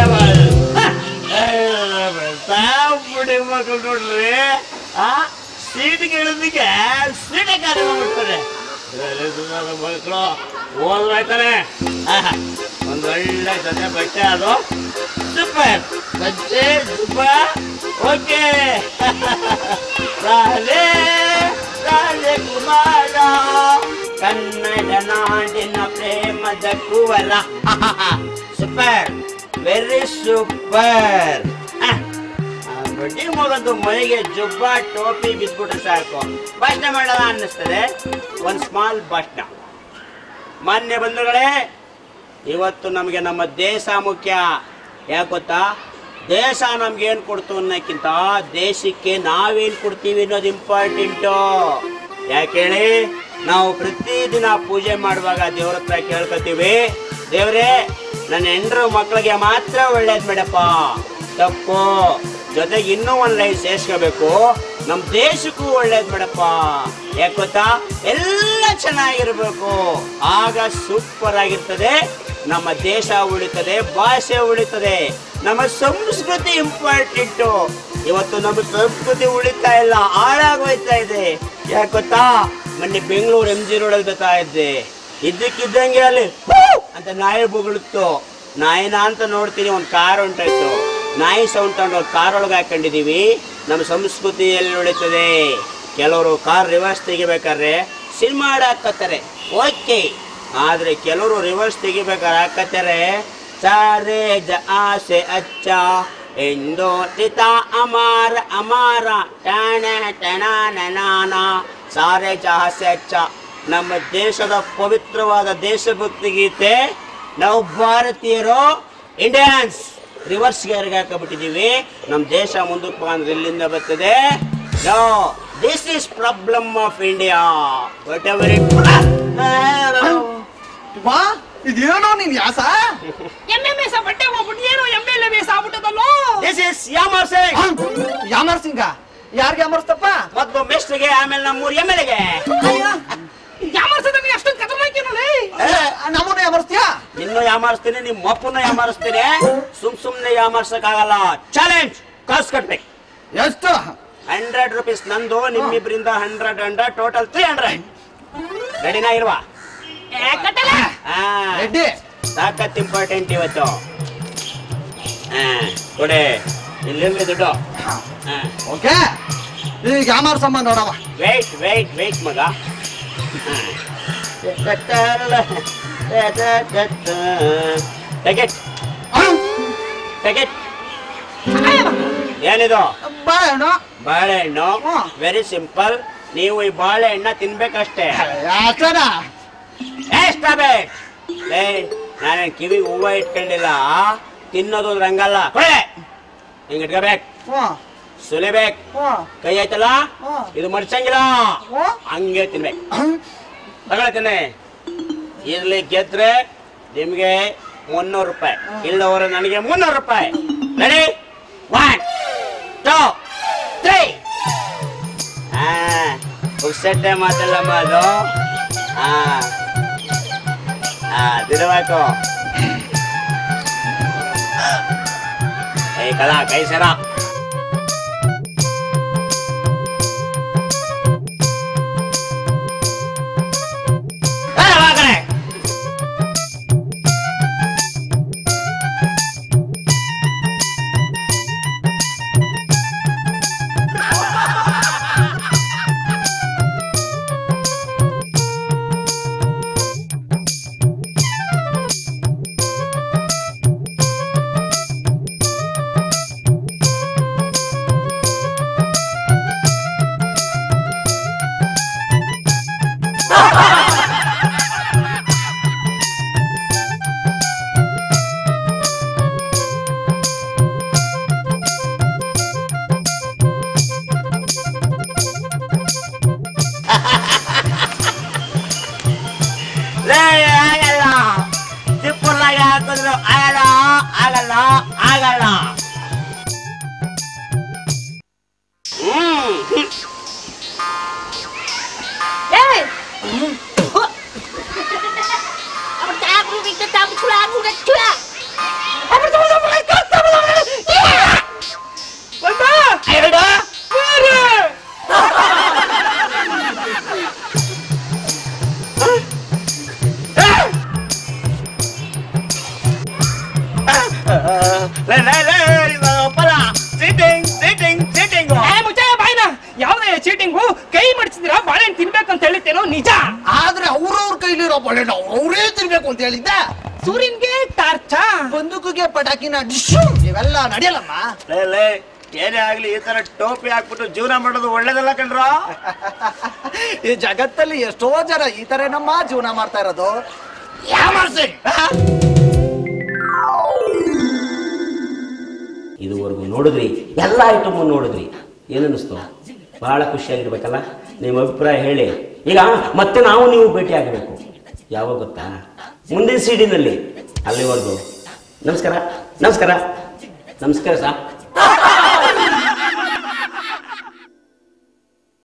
ಬುಡಿ ಮಕ್ಕಳು ನೋಡ್ರಿ ಆ ಸೀಟಿಗೆ ಇಳಿದಿಗೆ ಸೀಟೆ ಖಾಲಿ ಮಾಡ್ಬಿಡ್ತಾರೆ ಮಕ್ಕಳು ಓದ್ಬೇಕಾರೆ ಒಂದು ಒಳ್ಳೆ ಜೊತೆ ಬಟ್ಟೆ ಅದು ಸೂಪರ್ ಬಟ್ಟೆ ಸೂಪರ್ ಓಕೆ ರಾಧೆ ರಾಧೆ ಕುಮಾರ ಕನ್ನಡ ನಾಡಿನ ಪ್ರೇಮದ ಕುವರ ಸೂಪರ್ ವೆರಿ ಸೂಪರ್ ಬಡ್ಡಿ ಮಗಂದು ಮೈಗೆ ಜುಬ್ಬ ಟೋಪಿ ಬಿದ್ಬಿಟ್ರೆ ಸಾಕು ಭಾಷಣ ಮಾಡಲ್ಲ ಅನ್ನಿಸ್ತದೆ ಒಂದು ಸ್ಮಾಲ್ ಭಾಷಣ ಮಾನ್ಯ ಬಂಧುಗಳೇ ಇವತ್ತು ನಮಗೆ ನಮ್ಮ ದೇಶ ಮುಖ್ಯ ಯಾಕೆ ಗೊತ್ತಾ ದೇಶ ನಮ್ಗೆ ಏನು ಕೊಡ್ತು ಅನ್ನೋಕ್ಕಿಂತ ದೇಶಕ್ಕೆ ನಾವೇನು ಕೊಡ್ತೀವಿ ಅನ್ನೋದು ಇಂಪಾರ್ಟೆಂಟು ಯಾಕೆ ಹೇಳಿ ನಾವು ಪ್ರತಿದಿನ ಪೂಜೆ ಮಾಡುವಾಗ ದೇವ್ರ ಹತ್ರ ಕೇಳ್ಕೊತೀವಿ ದೇವ್ರೇ ನನ್ನ ಹೆಂಡ್ರು ಮಕ್ಕಳಿಗೆ ಮಾತ್ರ ಒಳ್ಳೇದು ಬೇಡಪ್ಪ ತಪ್ಪು ಜೊತೆಗೆ ಇನ್ನೂ ಒಂದು ಲೈಫ್ ಸೇರ್ಸ್ಕೋಬೇಕು ನಮ್ಮ ದೇಶಕ್ಕೂ ಒಳ್ಳೇದು ಬೇಡಪ್ಪ ಯಾಕೆ ಗೊತ್ತಾ ಎಲ್ಲ ಚೆನ್ನಾಗಿರ್ಬೇಕು ಆಗ ಸೂಪರ್ ಆಗಿರ್ತದೆ ನಮ್ಮ ದೇಶ ಉಳಿತದೆ ಭಾಷೆ ಉಳಿತದೆ ನಮ್ಮ ಸಂಸ್ಕೃತಿ ಇಂಪಾರ್ಟೆಂಟು ಇವತ್ತು ನಮ್ಮ ಸಂಸ್ಕೃತಿ ಉಳಿತಾ ಇಲ್ಲ ಹಾಳಾಗೋಯ್ತಾ ಇದೆ ಯಾಕೆ ಗೊತ್ತಾ ಮೊನ್ನೆ ಬೆಂಗಳೂರು ಎಂ ಜಿ ರೋಡಲ್ಲಿ ಬರ್ತಾ ಇದ್ದೆ ಇದ್ದಕ್ಕಿದ್ದಂಗೆ ಅಲ್ಲಿ ಹೂ ಅಂತ ನಾಯಿ ಬುಗುಳುತ್ತು ನಾಯಿನ ಅಂತ ನೋಡ್ತೀನಿ ಒಂದು ಕಾರ್ ಹೊಂಟಾಯ್ತು ನಾಯಿ ಸೌಂಡ್ ತಗೊಂಡು ಒಂದು ಕಾರ್ ಒಳಗೆ ಹಾಕೊಂಡಿದೀವಿ ನಮ್ಮ ಸಂಸ್ಕೃತಿ ಎಲ್ಲಿ ಉಳಿತದೆ ಕೆಲವರು ಕಾರ್ ರಿವರ್ಸ್ ತೆಗಿಬೇಕಾದ್ರೆ ಸಿನಿಮಾ ಹಾಡು ಹಾಕತ್ತಾರೆ ಓಕೆ ಆದ್ರೆ ಕೆಲವರು ರಿವರ್ಸ್ ತೆಗಿಬೇಕಾದ್ರೆ ಹಾಕತ್ತಾರೆ ಸಾರೆ ಜ ಆಸೆ ಅಚ್ಚ ಎಂದೋ ತಿತ ಅಮಾರ ಅಮಾರ ಟಣ ಟಣ ನನಾನ ಸಾರೆ ಜಹಾಸೆ ಅಚ್ಚ ನಮ್ಮ ದೇಶದ ಪವಿತ್ರವಾದ ದೇಶಭಕ್ತಿ ಗೀತೆ ನಾವು ಭಾರತೀಯರು ಇಂಡಿಯನ್ಸ್ ರಿವರ್ಸ್ ಗೇರ್ಗೆ ಹಾಕಬಿಟ್ಟಿದ್ದೀವಿ ನಮ್ಮ ದೇಶ ಮುಂದಕ್ಕೆ ಬಂದ್ರೆ ಎಲ್ಲಿಂದ ಬರ್ತದೆ no this is problem of India whatever it ವಾ ಇದೇನೋ ನೀನ್ ಯಾಸ ಎಮ್ಮೆ ಮೇಸ ಬಟ್ಟೆ ಹೋಗ್ಬಿಟ್ಟು ಏನೋ ಎಮ್ಮೆ ಎಲ್ಲ ಮೇಸ ಆಗ್ಬಿಟ್ಟದಲ್ಲೋ ದಿಸ್ ಇಸ್ ಯಾಮರ್ಸಿಂಗ್ ಯಾಮರ್ ಸಿಂಗ ಯಾರ್ಗೆ ಯಾಮರ್ಸ್ತಪ್ಪ ಮೊದಲು ಮೆಸ್ಟ್ರಿಗೆ ಆಮೇಲೆ ನಮ್ಮೂರ್ ಎಮ್ ಎಲ್ ಎಗೆ ಯಾಮರ್ಸದ ನೀ ಅಷ್ಟೊಂದು ಕದಮಾಕಿನೋಲೆ ನಮ್ಮನ್ನ ಯಾಮರ್ಸ್ತೀಯ ನಿನ್ನೂ ಯಾಮಾರಿಸ್ತೀನಿ ನಿಮ್ಮ ಅಪ್ಪನ ಯಾಮಾರಿಸ್ತೀನಿ ಸುಮ್ ಸುಮ್ನೆ ಯಾಮಾರ್ಸಕ್ ಆಗಲ್ಲ ಚಾಲೆಂಜ್ ಕಾಸು ಕಟ್ಬೇಕು ಎಷ್ಟು ಹಂಡ್ರೆಡ್ ರುಪೀಸ್ ನಂದು ನಿಮ್ಮಿಬ್ರಿಂದ hundred hundred total three hundred ರೆಡಿನಾ ಇಲ್ವಾ ಹಾ ರೆಡ್ಡಿ ಸಾಕತ್ ಇಂಪಾರ್ಟೆಂಟ್ ಇವತ್ತು ಹಾ ಕೊಡೆ ಇಲ್ಲಿರ್ಲಿ ದುಡ್ಡು ಓಕೆ ಈಗ ಯಾಮರ್ಸಮ್ಮ ನೋಡವ ವೇಟ್ ವೇಟ್ ವೇಟ್ ಮಗ ಟಿಕೆಟ್ ಟಿಕೆಟ್ ಏನಿದು ಬಾಳೆಹಣ್ಣು ಬಾಳೆಹಣ್ಣು ವೆರಿ ಸಿಂಪಲ್ ನೀವು ಈ ಬಾಳೆಹಣ್ಣ ತಿನ್ಬೇಕಷ್ಟೇ ಯಾಕನ ಎಷ್ಟಾಬೇಕ್ ಲೇ ನಾನೇನ್ ಕಿವಿಗೆ ಹೂವ ಇಟ್ಕೊಂಡಿಲ್ಲ ತಿನ್ನೋದು ಅಂದ್ರೆ ಹಂಗಲ್ಲ ಕೊಡೆ ಹಿಂಗ್ ಇಟ್ಕೋಬೇಕು ಹ್ಮ್ ಸುಲಿಬೇಕು ಹ್ಮ್ ಕೈ ಆಯ್ತಲ್ಲ ಹ್ಮ್. ಇದು ಮಡ್ಸಂಗಿಲ್ಲ ಹ್ಮ್. ಹಂಗೆ ತಿನ್ಬೇಕು ತಗೊಳ್ತೀನಿ ಇರ್ಲಿ ಗೆದ್ರೆ ನಿಮ್ಗೆ ಮುನ್ನೂರು ರೂಪಾಯಿ ಇಲ್ಲದವರು ನನಗೆ ಮುನ್ನೂರು ರೂಪಾಯಿ ರೆಡಿ ಒನ್ ಟೂ ತ್ರೀ ಹಾ ಪುಕ್ಸಟ್ಟೆ ಮಾತಲ್ಲಮ್ಮ ಅದು ಹಾ ಹಾ ತಿರ್ಬೇಕು ಏ ಕಲಾ ಕೈ ಸರ ಏ, ಬಾ ಕಡೆ. ಲೇ, ಆಗಲ್ಲ ಸಿಪ್ಪಲ್ಲಾಗ ಹಾಕಿದ್ರು ಆಗಲ್ಲ ಆಗಲ್ಲ ಆಗಲ್ಲ ಹ್ಮ್ ಏಯ್ ಎರಡು ಹೇಳಿದ್ದೇನೋ ನಿಜ ಆದ್ರೆ ಅವ್ರವ್ರ ಕೈಲಿರೋ ಬಳೆನ ಅವರೇ ತಿರ್ಬೇಕು ಅಂತ ಹೇಳಿದ್ದ ಸೂರ್ಯನ್ಗೆ ಟಾರ್ಚ ಬಂದೂಕಿಗೆ ಪಟಾಕಿನ ಡಿಶು ಇವೆಲ್ಲ ನಡೆಯಲ್ಲಮ್ಮ ಲೇ ಲೇ ಏನೇ ಆಗ್ಲಿ ಈ ತರ ಟೋಪಿ ಹಾಕ್ಬಿಟ್ಟು ಜೀವನ ಮಾಡೋದು ಒಳ್ಳೇದಲ್ಲ ಕಣ್ರ ಈ ಜಗತ್ತಲ್ಲಿ ಎಷ್ಟೋ ಜನ ಈ ತರ ನಮ್ಮ ಜೀವನ ಮಾಡ್ತಾ ಇರೋದು ಯಾಮಾರ್ಸಿ ಇದುವರೆಗೂ ನೋಡಿದ್ರಿ ಎಲ್ಲ ಐಟಮ್ ನೋಡಿದ್ರಿ ಏನನ್ನಿಸ್ತು ಬಹಳ ಖುಷಿಯಾಗಿರ್ಬೇಕಲ್ಲ ನಿಮ್ಮ ಅಭಿಪ್ರಾಯ ಹೇಳಿ ಈಗ ಮತ್ತೆ ನಾವು ನೀವು ಭೇಟಿ ಆಗಬೇಕು ಯಾವಾಗ ಗೊತ್ತಾ ಮುಂದಿನ ಸಿಡಿನಲ್ಲಿ ಅಲ್ಲಿವರೆಗೂ ನಮಸ್ಕಾರ ನಮಸ್ಕಾರ ನಮಸ್ಕಾರ ಸಾ